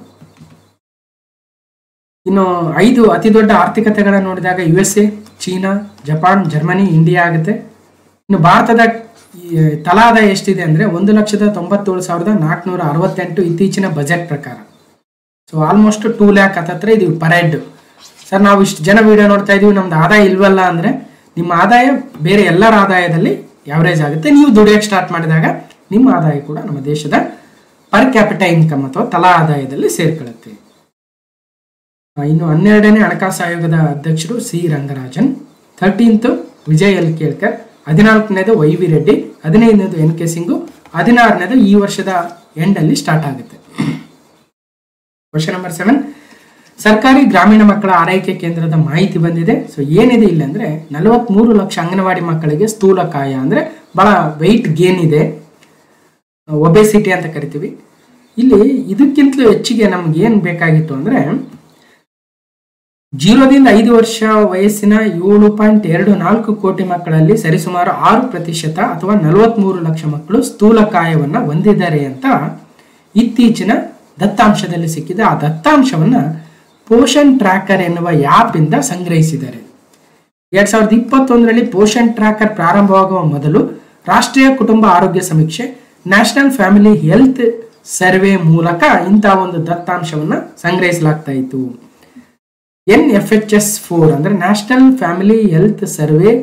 ಇನ್ನು ಐದು ಅತಿ ದೊಡ್ಡ ಆರ್ಥಿಕತೆಗಳನ್ನ ನೋಡಿದಾಗ U S A China Japan Germany India ಆಗುತ್ತೆ ಇನ್ನು ಭಾರತದ ಈ ತಲಾದಾಯ ಎಷ್ಟಿದೆ ಅಂದ್ರೆ ಒಂದು ಲಕ್ಷದ ತೊಂಬತ್ತೇಳು ಸಾವಿರದ ನಾಲ್ಕುನೂರ ಅರವತ್ತೆಂಟು ಇತ್ತೀಚಿನ ಬಜೆಟ್ ಪ್ರಕಾರ ಸೊ ಆಲ್ಮೋಸ್ಟ್ ಟೂ ಲ್ಯಾಕ್ ಹತ್ತತ್ರ ಇದೀವಿ ಪರ್ ಹೆಡ್ ಸರ್ ನಾವು ಇಷ್ಟು ಜನ ವಿಡಿಯೋ ನೋಡ್ತಾ ಇದೀವಿ ನಮ್ದು ಆದಾಯ ಇಲ್ವಲ್ಲ ಅಂದ್ರೆ ನಿಮ್ಮ ಆದಾಯ ಬೇರೆ ಎಲ್ಲರ ಆದಾಯದಲ್ಲಿ ಯಾವರೇಜ್ ಆಗುತ್ತೆ ನೀವು ದುಡಿಯೋಕೆ ಸ್ಟಾರ್ಟ್ ಮಾಡಿದಾಗ ನಿಮ್ಮ ಆದಾಯ ಕೂಡ ನಮ್ಮ ದೇಶದ ಪರ್ ಕ್ಯಾಪಿಟ ಇನ್ಕಮ್ ಅಥವಾ ತಲಾ ಆದಾಯದಲ್ಲಿ ಸೇರ್ಕೊಳ್ಳುತ್ತೆ ಆ, ಇನ್ನು ಹನ್ನೆರಡನೇ ಹಣಕಾಸು ಆಯೋಗದ ಅಧ್ಯಕ್ಷರು C Rangarajan thirteenth Vijay L Kelkar ಹದಿನಾಲ್ಕನೇದು ವೈ ವಿ ರೆಡ್ಡಿ ಹದಿನೈದನೇದು ಎನ್ ಕೆ ಸಿಂಗು ಹದಿನಾರನೇದು ಈ ವರ್ಷದ ಎಂಡಲ್ಲಿ ಸ್ಟಾರ್ಟ್ ಆಗುತ್ತೆ ಕ್ವಶನ್ ನಂಬರ್ ಸೆವೆನ್ ಸರ್ಕಾರಿ ಗ್ರಾಮೀಣ ಮಕ್ಕಳ ಆರೈಕೆ ಕೇಂದ್ರದ ಮಾಹಿತಿ ಬಂದಿದೆ ಸೊ ಏನಿದೆ ಇಲ್ಲ ಅಂದ್ರೆ ನಲವತ್ಮೂರು ಲಕ್ಷ ಅಂಗನವಾಡಿ ಮಕ್ಕಳಿಗೆ ಸ್ಥೂಲಕಾಯ ಅಂದ್ರೆ ಬಹಳ ವೆಯ್ಟ್ ಗೇನ್ ಇದೆ ಒಬೆಸಿಟಿ ಅಂತ ಕರಿತೀವಿ ಇಲ್ಲಿ ಇದಕ್ಕಿಂತಲೂ ಹೆಚ್ಚಿಗೆ ನಮ್ಗೆ ಏನು ಬೇಕಾಗಿತ್ತು ಅಂದ್ರೆ ಜೀರೋದಿಂದ ಐದು ವರ್ಷ ವಯಸ್ಸಿನ ಏಳು ಪಾಯಿಂಟ್ ಎರಡು ನಾಲ್ಕು ಕೋಟಿ ಮಕ್ಕಳಲ್ಲಿ ಸರಿಸುಮಾರು ಆರು ಪ್ರತಿಶತ ಅಥವಾ ನಲವತ್ಮೂರು ಲಕ್ಷ ಮಕ್ಕಳು ಸ್ಥೂಲಕಾಯವನ್ನ ಹೊಂದಿದ್ದಾರೆ ಅಂತ ಇತ್ತೀಚಿನ ದತ್ತಾಂಶದಲ್ಲಿ ಸಿಕ್ಕಿದೆ ಆ ದತ್ತಾಂಶವನ್ನ ಪೋಷನ್ ಟ್ರ್ಯಾಕರ್ ಎನ್ನುವ ಆ್ಯಪ್ ಇಂದ ಸಂಗ್ರಹಿಸಿದ್ದಾರೆ ಎರಡ್ ಸಾವಿರದ ಇಪ್ಪತ್ತೊಂದರಲ್ಲಿ ಪೋಷನ್ ಟ್ರ್ಯಾಕರ್ ಪ್ರಾರಂಭವಾಗುವ ಮೊದಲು ರಾಷ್ಟ್ರೀಯ ಕುಟುಂಬ ಆರೋಗ್ಯ ಸಮೀಕ್ಷೆ ನ್ಯಾಷನಲ್ ಫ್ಯಾಮಿಲಿ ಹೆಲ್ತ್ ಸರ್ವೆ ಮೂಲಕ ಇಂತಹ ಒಂದು ದತ್ತಾಂಶವನ್ನ ಸಂಗ್ರಹಿಸಲಾಗ್ತಾ ಇತ್ತು N F H S four ಅಂದ್ರೆ National Family Health Survey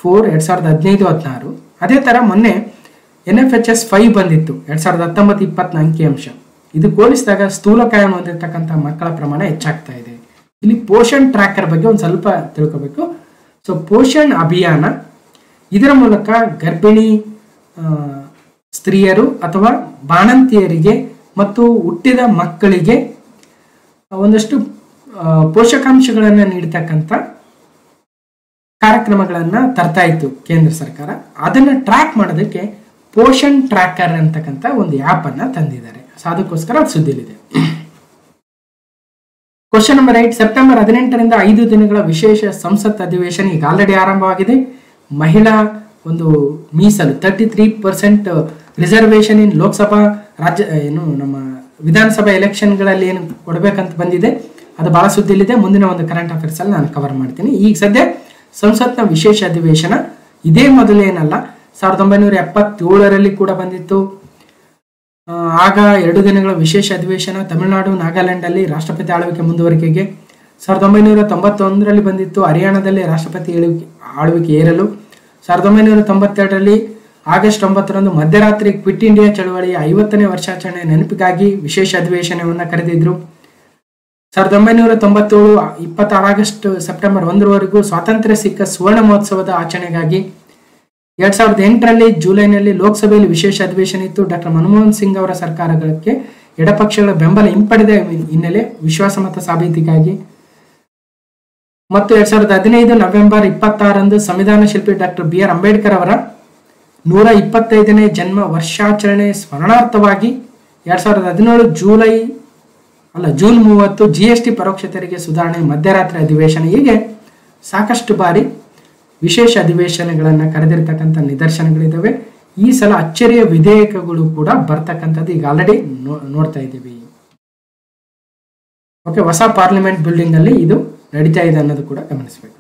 four ಎರಡು ಸಾವಿರದ ಹದಿನೈದು ಹದಿನಾರು ಅದೇ ಥರ ಮೊನ್ನೆ N F H S five ಬಂದಿತ್ತು ಎರಡು ಸಾವಿರದ ಹತ್ತೊಂಬತ್ತು ಇಪ್ಪತ್ತನ ಅಂಕಿಅಂಶ ಇದು ಹೋಲಿಸಿದಾಗ ಸ್ಥೂಲಕಾಯವನ್ನು ಹೊಂದಿರತಕ್ಕಂಥ ಮಕ್ಕಳ ಪ್ರಮಾಣ ಹೆಚ್ಚಾಗ್ತಾ ಇದೆ ಇಲ್ಲಿ ಪೋಷಣ್ ಟ್ರ್ಯಾಕರ್ ಬಗ್ಗೆ ಒಂದು ಸ್ವಲ್ಪ ತಿಳ್ಕೋಬೇಕು ಸೊ ಪೋಷಣ್ ಅಭಿಯಾನ ಇದರ ಮೂಲಕ ಗರ್ಭಿಣಿ ಆ, ಸ್ತ್ರೀಯರು ಅಥವಾ ಬಾಣಂತಿಯರಿಗೆ ಮತ್ತು ಹುಟ್ಟಿದ ಮಕ್ಕಳಿಗೆ ಒಂದಷ್ಟು ಆ, ಪೋಷಕಾಂಶಗಳನ್ನು ನೀಡತಕ್ಕಂಥ ಕಾರ್ಯಕ್ರಮಗಳನ್ನ ತರ್ತಾ ಇತ್ತು ಕೇಂದ್ರ ಸರ್ಕಾರ ಅದನ್ನ ಟ್ರ್ಯಾಕ್ ಮಾಡೋದಕ್ಕೆ ಪೋಷಣ್ ಟ್ರ್ಯಾಕರ್ ಅಂತಕ್ಕಂಥ ಒಂದು ಆ್ಯಪ್ ಅನ್ನ ತಂದಿದ್ದಾರೆ ಸೊ ಅದಕ್ಕೋಸ್ಕರ ಅದು ಸುದ್ದಿಲಿದೆ ಕ್ವಶನ್ ನಂಬರ್ ಏಟ್ ಸೆಪ್ಟೆಂಬರ್ ಹದಿನೆಂಟರಿಂದ ಐದು ದಿನಗಳ ವಿಶೇಷ ಸಂಸತ್ ಅಧಿವೇಶನ ಈಗ ಆಲ್ರೆಡಿ ಆರಂಭವಾಗಿದೆ ಮಹಿಳಾ ಒಂದು ಮೀಸಲು thirty three percent reservation in Lok Sabha ರಾಜ್ಯ ಏನು ನಮ್ಮ ವಿಧಾನಸಭಾ ಎಲೆಕ್ಷನ್ಗಳಲ್ಲಿ ಏನು ಕೊಡಬೇಕಂತ ಬಂದಿದೆ ಅದು ಬಹಳ ಸುದ್ದಿಲಿದೆ ಮುಂದಿನ ಒಂದು ಕರೆಂಟ್ ಅಫೇರ್ಸ್ ಅಲ್ಲಿ ನಾನು ಕವರ್ ಮಾಡ್ತೀನಿ ಈಗ ಸದ್ಯ ಸಂಸತ್ನ ವಿಶೇಷ ಅಧಿವೇಶನ ಇದೇ ಮೊದಲೇನಲ್ಲ ಸಾವಿರದ ಒಂಬೈನೂರ ಎಪ್ಪತ್ತೇಳರಲ್ಲಿ ಕೂಡ ಬಂದಿತ್ತು ಆ, ಆಗ ಎರಡು ದಿನಗಳ ವಿಶೇಷ ಅಧಿವೇಶನ ತಮಿಳುನಾಡು ನಾಗಾಲ್ಯಾಂಡ್ ಅಲ್ಲಿ ರಾಷ್ಟ್ರಪತಿ ಆಳ್ವಿಕೆ ಮುಂದುವರಿಕೆಗೆ ಸಾವಿರದ ಒಂಬೈನೂರ ತೊಂಬತ್ತೊಂದರಲ್ಲಿ ಬಂದಿತ್ತು ಹರಿಯಾಣದಲ್ಲಿ ರಾಷ್ಟ್ರಪತಿ ಆಳ್ವಿಕೆ ಆಳ್ವಿಕೆ ಏರಲು ಸಾವಿರದ ಒಂಬೈನೂರ ತೊಂಬತ್ತೆರಡರಲ್ಲಿ ಆಗಸ್ಟ್ ಒಂಬತ್ತರಂದು ಮಧ್ಯರಾತ್ರಿ ಕ್ವಿಟ್ ಇಂಡಿಯಾ ಚಳವಳಿಯ ಐವತ್ತನೇ ವರ್ಷಾಚರಣೆ ನೆನಪಿಗಾಗಿ ವಿಶೇಷ ಅಧಿವೇಶನವನ್ನು ಕರೆದಿದ್ರು ಸಾವಿರದ ಒಂಬೈನೂರ ತೊಂಬತ್ತೇಳು ಇಪ್ಪತ್ತಾರು ಆಗಸ್ಟ್ ಸೆಪ್ಟೆಂಬರ್ ಒಂದರವರೆಗೂ ಸ್ವಾತಂತ್ರ್ಯ ಸಿಕ್ಕ ಸುವರ್ಣ ಮಹೋತ್ಸವದ ಆಚರಣೆಗಾಗಿ ಎರಡ್ ಸಾವಿರದ ಎಂಟರಲ್ಲಿ ಜುಲೈನಲ್ಲಿ ಲೋಕಸಭೆಯಲ್ಲಿ ವಿಶೇಷ ಅಧಿವೇಶನ ಇತ್ತು ಡಾಕ್ಟರ್ ಮನಮೋಹನ್ ಸಿಂಗ್ ಅವರ ಸರ್ಕಾರಗಳಿಗೆ ಎಡಪಕ್ಷಗಳ ಬೆಂಬಲ ಹಿಂಪಡೆದ ಹಿನ್ನೆಲೆ ವಿಶ್ವಾಸಮತ ಸಾಬೀತಿಗಾಗಿ ಮತ್ತು ಎರಡ್ ಸಾವಿರದ ಹದಿನೈದು ನವೆಂಬರ್ ಇಪ್ಪತ್ತಾರಂದು ಸಂವಿಧಾನ ಶಿಲ್ಪಿ ಡಾಕ್ಟರ್ ಬಿ ಆರ್ ಅಂಬೇಡ್ಕರ್ ಅವರ ನೂರ ಇಪ್ಪತ್ತೈದನೇ ಜನ್ಮ ವರ್ಷಾಚರಣೆ ಸ್ಮರಣಾರ್ಥವಾಗಿ ಎರಡ್ ಸಾವಿರದ ಹದಿನೇಳು ಜುಲೈ ಅಲ್ಲ ಜೂನ್ ಮೂವತ್ತು ಜಿ ಎಸ್ ಟಿ ಪರೋಕ್ಷ ತೆರಿಗೆ ಸುಧಾರಣೆ ಮಧ್ಯರಾತ್ರಿ ಅಧಿವೇಶನ ಹೀಗೆ ಸಾಕಷ್ಟು ಬಾರಿ ವಿಶೇಷ ಅಧಿವೇಶನಗಳನ್ನು ಕರೆದಿರ್ತಕ್ಕಂಥ ನಿದರ್ಶನಗಳಿದ್ದಾವೆ ಈ ಸಲ ಅಚ್ಚರಿಯ ವಿಧೇಯಕಗಳು ಕೂಡ ಬರ್ತಕ್ಕಂಥದ್ದು ಈಗ ಆಲ್ರೆಡಿ ನೋಡ್ತಾ ಇದ್ದೀವಿ ಓಕೆ ಹೊಸ ಪಾರ್ಲಿಮೆಂಟ್ ಬಿಲ್ಡಿಂಗ್ ಅಲ್ಲಿ ಇದು ನಡೀತಾ ಇದೆ ಅನ್ನೋದು ಕೂಡ ಗಮನಿಸಬೇಕು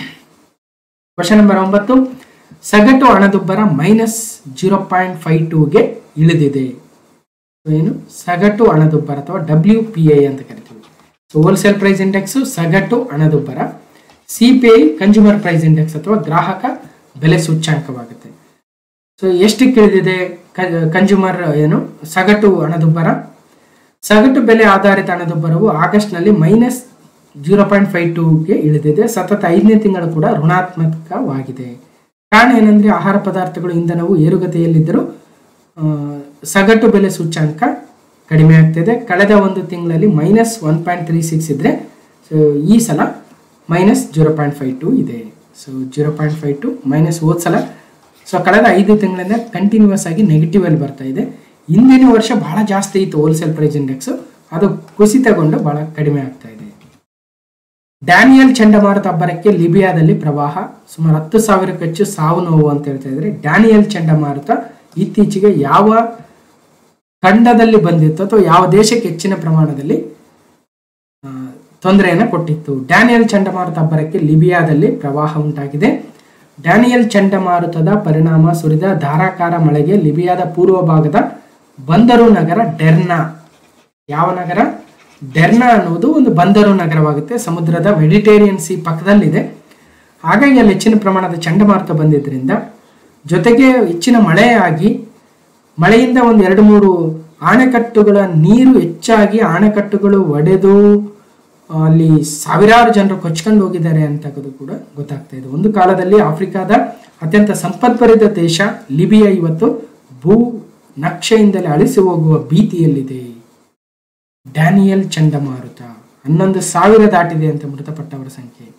ಕ್ವಶನ್ ನಂಬರ್ ಒಂಬತ್ತು ಸಗಟು ಹಣದುಬ್ಬರ ಮೈನಸ್ ಜೀರೋ ಪಾಯಿಂಟ್ ಫೈವ್ ಟೂಗೆ ಇಳಿದಿದೆ So ಏನು ಸಗಟು ಹಣದುಬ್ಬರ ಅಥವಾ ಡಬ್ಲ್ಯೂ ಪಿ ಐ ಅಂತ ಕರಿತೀವಿ ಸೊ ಹೋಲ್ಸೇಲ್ ಪ್ರೈಸ್ ಇಂಡೆಕ್ಸ್ ಸಗಟು ಹಣದುಬ್ಬರ C P I consumer price index ಅಥವಾ ಗ್ರಾಹಕ ಬೆಲೆ ಸೂಚ್ಯಾಂಕವಾಗುತ್ತೆ ಸೊ ಎಷ್ಟಕ್ಕೆ ಇಳಿದಿದೆ ಕನ್ಸ್ಯೂಮರ್ ಏನು ಸಗಟು ಹಣದುಬ್ಬರ ಸಗಟು ಬೆಲೆ ಆಧಾರಿತ ಹಣದುಬ್ಬರವು ಆಗಸ್ಟ್ನಲ್ಲಿ ಮೈನಸ್ ಜೀರೋ ಪಾಯಿಂಟ್ ಫೈವ್ ಟೂಗೆ ಇಳಿದಿದೆ ಸತತ ಐದನೇ ತಿಂಗಳು ಕೂಡ ಋಣಾತ್ಮಕವಾಗಿದೆ ಕಾರಣ ಏನಂದ್ರೆ ಆಹಾರ ಪದಾರ್ಥಗಳು ಇಂಧನವು ಏರುಗತಿಯಲ್ಲಿದ್ದರೂ ಆ, ಸಗಟು ಬೆಲೆ ಸೂಚ್ಯಾಂಕ ಕಡಿಮೆ ಆಗ್ತಿದೆ ಕಳೆದ ಒಂದು ತಿಂಗಳಲ್ಲಿ minus one point three six ಇದ್ರೆ ಸೊ ಈ ಸಲ minus zero point five two ಇದೆ so zero point five two minus ಹೋದ ಸಲ ಸೊ ಕಳೆದ ಐದು ತಿಂಗಳಿಂದ ಕಂಟಿನ್ಯೂಸ್ ಆಗಿ ನೆಗೆಟಿವ್ ಅಲ್ಲಿ ಬರ್ತಾ ಇದೆ ಹಿಂದಿನ ವರ್ಷ ಬಹಳ ಜಾಸ್ತಿ ಇತ್ತು ಹೋಲ್ಸೇಲ್ ಪ್ರೈಸ್ ಇಂಡೆಕ್ಸ್ ಅದು ಕುಸಿತಗೊಂಡು ಬಹಳ ಕಡಿಮೆ ಆಗ್ತಾ ಇದೆ ಡ್ಯಾನಿಯಲ್ ಚಂಡಮಾರುತ ಅಬ್ಬರಕ್ಕೆ ಲಿಬಿಯಾದಲ್ಲಿ ಪ್ರವಾಹ ಸುಮಾರು ಹತ್ತು ಸಾವಿರಕ್ಕೂ ಹೆಚ್ಚು ಸಾವು ನೋವು ಅಂತ ಹೇಳ್ತಾ ಇದ್ರೆ ಡ್ಯಾನಿಯಲ್ ಚಂಡಮಾರುತ ಇತ್ತೀಚೆಗೆ ಯಾವ ಖಂಡದಲ್ಲಿ ಬಂದಿತ್ತು ಅಥವಾ ಯಾವ ದೇಶಕ್ಕೆ ಹೆಚ್ಚಿನ ಪ್ರಮಾಣದಲ್ಲಿ ಆ, ತೊಂದರೆಯನ್ನು ಕೊಟ್ಟಿತ್ತು ಡ್ಯಾನಿಯಲ್ ಚಂಡಮಾರುತ ಅಬ್ಬರಕ್ಕೆ ಲಿಬಿಯಾದಲ್ಲಿ ಪ್ರವಾಹ ಉಂಟಾಗಿದೆ ಡ್ಯಾನಿಯಲ್ ಚಂಡಮಾರುತದ ಪರಿಣಾಮ ಸುರಿದ ಧಾರಾಕಾರ ಮಳೆಗೆ ಲಿಬಿಯಾದ ಪೂರ್ವ ಭಾಗದ ಬಂದರು ನಗರ ಡೆರ್ನಾ ಯಾವ ನಗರ ಡೆರ್ನಾ ಅನ್ನುವುದು ಒಂದು ಬಂದರು ನಗರವಾಗುತ್ತೆ ಸಮುದ್ರದ ಮೆಡಿಟೇರಿಯನ್ ಸಿ ಪಕ್ಕದಲ್ಲಿದೆ ಹಾಗಾಗಿ ಅಲ್ಲಿ ಹೆಚ್ಚಿನ ಪ್ರಮಾಣದ ಚಂಡಮಾರುತ ಬಂದಿದ್ದರಿಂದ ಜೊತೆಗೆ ಹೆಚ್ಚಿನ ಮಳೆಯಾಗಿ ಮಳೆಯಿಂದ ಒಂದು ಎರಡು ಮೂರು ಆಣೆಕಟ್ಟುಗಳ ನೀರು ಹೆಚ್ಚಾಗಿ ಆಣೆಕಟ್ಟುಗಳು ಒಡೆದು ಅಲ್ಲಿ ಸಾವಿರಾರು ಜನರು ಕೊಚ್ಕೊಂಡು ಹೋಗಿದ್ದಾರೆ ಅಂತಕ್ಕದ್ದು ಕೂಡ ಗೊತ್ತಾಗ್ತಾ ಇದೆ ಒಂದು ಕಾಲದಲ್ಲಿ ಆಫ್ರಿಕಾದ ಅತ್ಯಂತ ಸಂಪದ್ಭರಿತ ದೇಶ ಲಿಬಿಯಾ ಇವತ್ತು ಭೂ ನಕ್ಷೆಯಿಂದಲೇ ಅಳಿಸಿ ಹೋಗುವ ಭೀತಿಯಲ್ಲಿದೆ ಡ್ಯಾನಿಯಲ್ ಚಂಡಮಾರುತ ಹನ್ನೊಂದು ಸಾವಿರ ದಾಟಿದೆ ಅಂತ ಮೃತಪಟ್ಟವರ ಸಂಖ್ಯೆ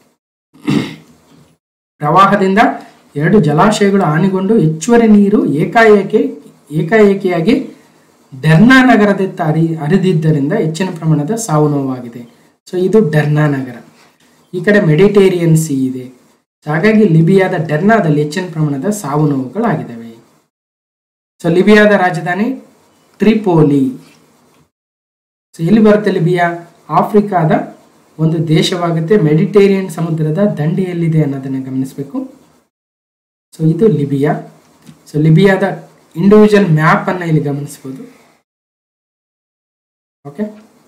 ಪ್ರವಾಹದಿಂದ ಎರಡು ಜಲಾಶಯಗಳು ಹಾನಿಗೊಂಡು ಹೆಚ್ಚುವರಿ ನೀರು ಏಕಾಏಕಿ ಏಕಾಏಕಿಯಾಗಿ ಡೆರ್ನಾ ನಗರದತ್ತ ಹರಿ ಹರಿದಿದ್ದರಿಂದ ಹೆಚ್ಚಿನ ಪ್ರಮಾಣದ ಸಾವು ನೋವಾಗಿದೆ ಸೊ ಇದು ಡೆರ್ನಾ ನಗರ ಈ ಕಡೆ ಮೆಡಿಟೇರಿಯನ್ ಸಿ ಇದೆ So ಹಾಗಾಗಿ ಲಿಬಿಯಾದ ಡೆರ್ನಾದಲ್ಲಿ ಹೆಚ್ಚಿನ ಪ್ರಮಾಣದ ಸಾವು ನೋವುಗಳಾಗಿದ್ದಾವೆ ಸೊ ಲಿಬಿಯಾದ ರಾಜಧಾನಿ ಟ್ರಿಪೋಲಿ ಸೊ ಎಲ್ಲಿ ಬರುತ್ತೆ ಲಿಬಿಯಾ ಆಫ್ರಿಕಾದ ಒಂದು ದೇಶವಾಗುತ್ತೆ ಮೆಡಿಟೇರಿಯನ್ ಸಮುದ್ರದ ದಂಡೆಯಲ್ಲಿದೆ ಅನ್ನೋದನ್ನ ಗಮನಿಸಬೇಕು ಸೊ ಇದು ಲಿಬಿಯಾ ಸೊ ಲಿಬಿಯಾದ ಇಂಡಿವಿಜುವಲ್ ಮ್ಯಾಪ್ ಅನ್ನ ಇಲ್ಲಿ ಗಮನಿಸಬಹುದು ಓಕೆ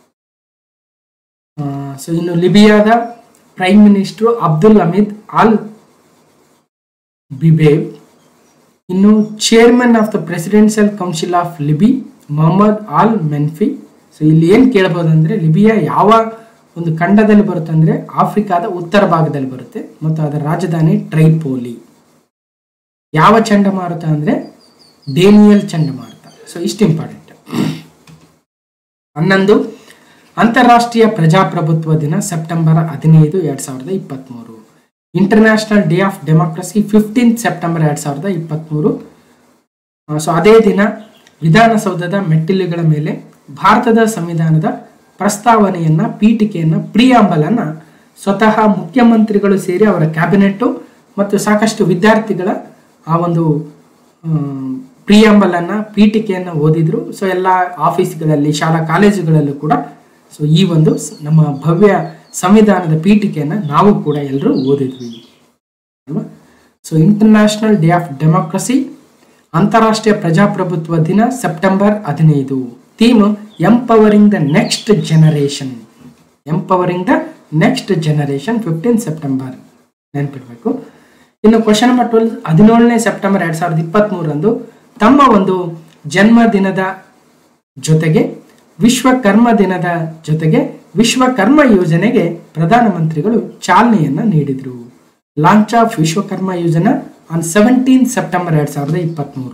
ಸೊ ಇನ್ನು ಲಿಬಿಯಾದ prime minister Abdul Hamid al Dbeibah ಇನ್ನು chairman of the Presidential Council of Libya Mohamed al Menfi so ಇಲ್ಲಿ ಏನು ಕೇಳ್ಬೋದು ಅಂದರೆ ಲಿಬಿಯಾ ಯಾವ ಒಂದು ಖಂಡದಲ್ಲಿ ಬರುತ್ತೆ ಅಂದರೆ ಆಫ್ರಿಕಾದ ಉತ್ತರ ಭಾಗದಲ್ಲಿ ಬರುತ್ತೆ ಮತ್ತು ಅದರ ರಾಜಧಾನಿ ಟ್ರೈಪೋಲಿ ಯಾವ ಚಂಡಮಾರುತ ಅಂದರೆ ಡೇನಿಯಲ್ ಚಂಡಮಾರುತ ಸೊ ಇಷ್ಟು ಇಂಪಾರ್ಟೆಂಟ್ ಹನ್ನೊಂದು ಅಂತಾರಾಷ್ಟ್ರೀಯ ಪ್ರಜಾಪ್ರಭುತ್ವ ದಿನ ಸೆಪ್ಟೆಂಬರ್ ಹದಿನೈದು ಎರಡ್ ಸಾವಿರದ ಇಪ್ಪತ್ತ್ಮೂರು international day of democracy fifteenth September ಎರಡ್ ಸಾವಿರದ ಇಪ್ಪತ್ತ್ಮೂರು ಸೊ ಅದೇ ದಿನ ವಿಧಾನಸೌಧದ ಮೆಟ್ಟಿಲುಗಳ ಮೇಲೆ ಭಾರತದ ಸಂವಿಧಾನದ ಪ್ರಸ್ತಾವನೆಯನ್ನ ಪೀಠಿಕೆಯನ್ನ ಪ್ರಿಯಾಂಬಲನ್ನ ಸ್ವತಃ ಮುಖ್ಯಮಂತ್ರಿಗಳು ಸೇರಿ ಅವರ ಕ್ಯಾಬಿನೆಟ್ಟು ಮತ್ತು ಸಾಕಷ್ಟು ವಿದ್ಯಾರ್ಥಿಗಳ ಆ ಒಂದು ಪ್ರಿಯಾಂಬಲನ್ನ ಪೀಠಿಕೆಯನ್ನ ಓದಿದ್ರು ಸೊ ಎಲ್ಲ ಆಫೀಸ್ಗಳಲ್ಲಿ ಶಾಲಾ ಕಾಲೇಜುಗಳಲ್ಲೂ ಕೂಡ ಸೊ ಈ ಒಂದು ಸ್- ನಮ್ಮ ಭವ್ಯ ಸಂವಿಧಾನದ ಪೀಠಿಕೆಯನ್ನ ನಾವು ಕೂಡ ಎಲ್ಲರೂ ಓದಿದ್ವಿ ಅಲ್ವಾ so international day of democracy ಅಂತಾರಾಷ್ಟ್ರೀಯ ಪ್ರಜಾಪ್ರಭುತ್ವ ದಿನ ಸೆಪ್ಟೆಂಬರ್ ಹದಿನೈದು theme empowering the next generation empowering the next generation fifteen September ನೆನಪಿಡ್ಬೇಕು ಇನ್ನು ಕ್ವಶನ್ ನಂಬರ್ ಟ್ವೆಲ್ ಹದಿನೇಳನೇ ಸೆಪ್ಟೆಂಬರ್ ಎರಡ್ ಸಾವಿರದ ಇಪ್ಪತ್ತ್ ಮೂರರಂದು ತಮ್ಮ ಒಂದು ಜನ್ಮದಿನದ ಜೊತೆಗೆ ವಿಶ್ವಕರ್ಮ ದಿನದ ಜೊತೆಗೆ ವಿಶ್ವಕರ್ಮ ಯೋಜನೆಗೆ ಪ್ರಧಾನಮಂತ್ರಿಗಳು ಚಾಲನೆಯನ್ನ ನೀಡಿದರು ಲಾಂಚ್ ಆಫ್ ವಿಶ್ವಕರ್ಮ ಯೋಜನಾ ಆನ್ ಸೆವೆಂಟೀನ್ ಸೆಪ್ಟೆಂಬರ್ ಎರಡ್ ಸಾವಿರದ ಇಪ್ಪತ್ತ್ಮೂರು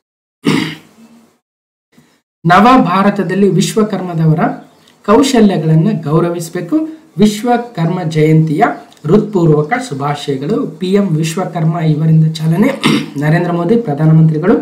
ನವ ಭಾರತದಲ್ಲಿ ವಿಶ್ವಕರ್ಮದವರ ಕೌಶಲ್ಯಗಳನ್ನು ಗೌರವಿಸಬೇಕು ವಿಶ್ವಕರ್ಮ ಜಯಂತಿಯ ಹೃತ್ಪೂರ್ವಕ ಶುಭಾಶಯಗಳು ಪಿ ಎಂ ವಿಶ್ವಕರ್ಮ ಇವರಿಂದ ಚಾಲನೆ ನರೇಂದ್ರ ಮೋದಿ ಪ್ರಧಾನಮಂತ್ರಿಗಳು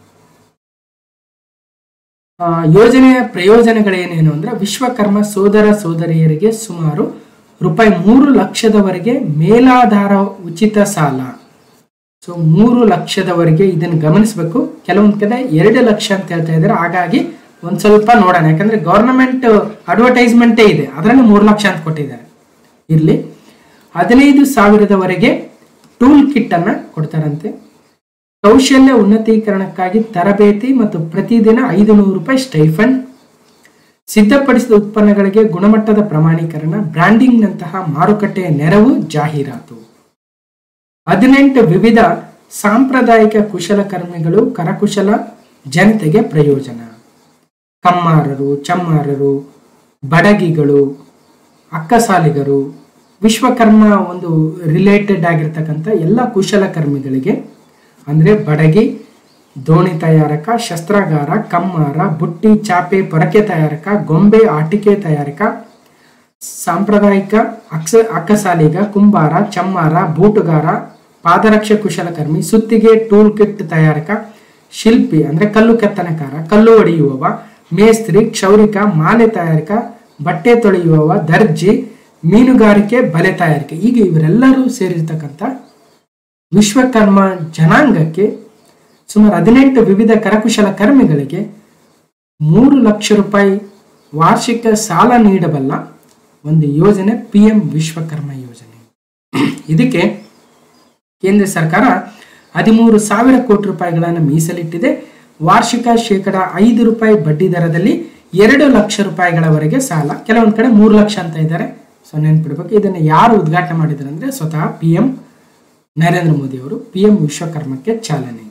ಆ, ಯೋಜನೆಯ ಪ್ರಯೋಜನಗಳೇನೇನು ಅಂದ್ರೆ ವಿಶ್ವಕರ್ಮ ಸೋದರ ಸೋದರಿಯರಿಗೆ ಸುಮಾರು ರೂಪಾಯಿ ಮೂರು ಲಕ್ಷದವರೆಗೆ ಮೇಲಾಧಾರ ಉಚಿತ ಸಾಲ ಸೊ ಮೂರು ಲಕ್ಷದವರೆಗೆ ಇದನ್ನು ಗಮನಿಸಬೇಕು ಕೆಲವೊಂದು ಕಡೆ ಎರಡು ಲಕ್ಷ ಅಂತ ಹೇಳ್ತಾ ಇದ್ದಾರೆ ಹಾಗಾಗಿ ಒಂದ್ ಸ್ವಲ್ಪ ನೋಡೋಣ ಯಾಕಂದ್ರೆ ಗವರ್ನಮೆಂಟ್ ಅಡ್ವರ್ಟೈಸ್ಮೆಂಟೇ ಇದೆ ಅದರಲ್ಲಿ ಮೂರು ಲಕ್ಷ ಅಂತ ಕೊಟ್ಟಿದ್ದಾರೆ ಇರ್ಲಿ ಹದಿನೈದು ಸಾವಿರದವರೆಗೆ ಟೂಲ್ ಕಿಟ್ ಅನ್ನ ಕೊಡ್ತಾರಂತೆ ಕೌಶಲ್ಯ ಉನ್ನತೀಕರಣಕ್ಕಾಗಿ ತರಬೇತಿ ಮತ್ತು ಪ್ರತಿದಿನ ಐದು ನೂರು ರೂಪಾಯಿ ಸ್ಟೈಫಂಡ್ ಸಿದ್ಧಪಡಿಸಿದ ಉತ್ಪನ್ನಗಳಿಗೆ ಗುಣಮಟ್ಟದ ಪ್ರಮಾಣೀಕರಣ ಬ್ರ್ಯಾಂಡಿಂಗ್ನಂತಹ ಮಾರುಕಟ್ಟೆಯ ನೆರವು ಜಾಹೀರಾತು ಹದಿನೆಂಟು ವಿವಿಧ ಸಾಂಪ್ರದಾಯಿಕ ಕುಶಲಕರ್ಮಿಗಳು ಕರಕುಶಲ ಜನತೆಗೆ ಪ್ರಯೋಜನ ಕಮ್ಮಾರರು ಚಮ್ಮಾರರು ಬಡಗಿಗಳು ಅಕ್ಕಸಾಲಿಗರು ವಿಶ್ವಕರ್ಮ ಒಂದು ರಿಲೇಟೆಡ್ ಆಗಿರ್ತಕ್ಕಂಥ ಎಲ್ಲ ಕುಶಲಕರ್ಮಿಗಳಿಗೆ ಅಂದರೆ ಬಡಗಿ ದೋಣಿ ತಯಾರಕ ಶಸ್ತ್ರಾಗಾರ ಕಮ್ಮಾರ ಬುಟ್ಟಿ ಚಾಪೆ ಪೊರಕೆ ತಯಾರಕ ಗೊಂಬೆ ಆಟಿಕೆ ತಯಾರಕ ಸಾಂಪ್ರದಾಯಿಕ ಅಕ್ಸ ಅಕ್ಕಸಾಲಿಗ ಕುಂಬಾರ ಚಮ್ಮಾರ ಬೂಟುಗಾರ ಪಾದರಕ್ಷ ಕುಶಲಕರ್ಮಿ ಸುತ್ತಿಗೆ ಟೂಲ್ ಕಿಟ್ ತಯಾರಕ ಶಿಲ್ಪಿ ಅಂದ್ರೆ ಕಲ್ಲು ಕೆತ್ತನಕಾರ ಕಲ್ಲು ಹೊಡೆಯುವವ ಮೇಸ್ತ್ರಿ ಕ್ಷೌರಿಕ ಮಾಲೆ ತಯಾರಕ ಬಟ್ಟೆ ತೊಳೆಯುವವ ದರ್ಜಿ ಮೀನುಗಾರಿಕೆ ಬಲೆ ತಯಾರಿಕೆ ಈಗ ಇವರೆಲ್ಲರೂ ಸೇರಿರ್ತಕ್ಕಂಥ ವಿಶ್ವಕರ್ಮ ಜನಾಂಗಕ್ಕೆ ಸುಮಾರು ಹದಿನೆಂಟು ವಿವಿಧ ಕರಕುಶಲ ಕರ್ಮಿಗಳಿಗೆ ಮೂರು ಲಕ್ಷ ರೂಪಾಯಿ ವಾರ್ಷಿಕ ಸಾಲ ನೀಡಬಲ್ಲ ಒಂದು ಯೋಜನೆ ಪಿ ಎಂ ವಿಶ್ವಕರ್ಮ ಯೋಜನೆ ಇದಕ್ಕೆ ಕೇಂದ್ರ ಸರ್ಕಾರ ಹದಿಮೂರು ಸಾವಿರ ಕೋಟಿ ರೂಪಾಯಿಗಳನ್ನು ಮೀಸಲಿಟ್ಟಿದೆ ವಾರ್ಷಿಕ ಶೇಕಡ ಐದು ರೂಪಾಯಿ ಬಡ್ಡಿ ದರದಲ್ಲಿ ಎರಡು ಲಕ್ಷ ರೂಪಾಯಿಗಳವರೆಗೆ ಸಾಲ ಕೆಲವೊಂದು ಕಡೆ ಮೂರು ಲಕ್ಷ ಅಂತ ಇದ್ದಾರೆ ಸೊ ನೆನ್ಪಿಡ್ಬೇಕು ಇದನ್ನು ಯಾರು ಉದ್ಘಾಟನೆ ಮಾಡಿದ್ದಾರೆ ಅಂದರೆ ಸ್ವತಃ ಪಿ ಎಂ ನರೇಂದ್ರ ಮೋದಿ ಅವರು ಪಿ ಎಂ ವಿಶ್ವಕರ್ಮಕ್ಕೆ ಚಾಲನೆ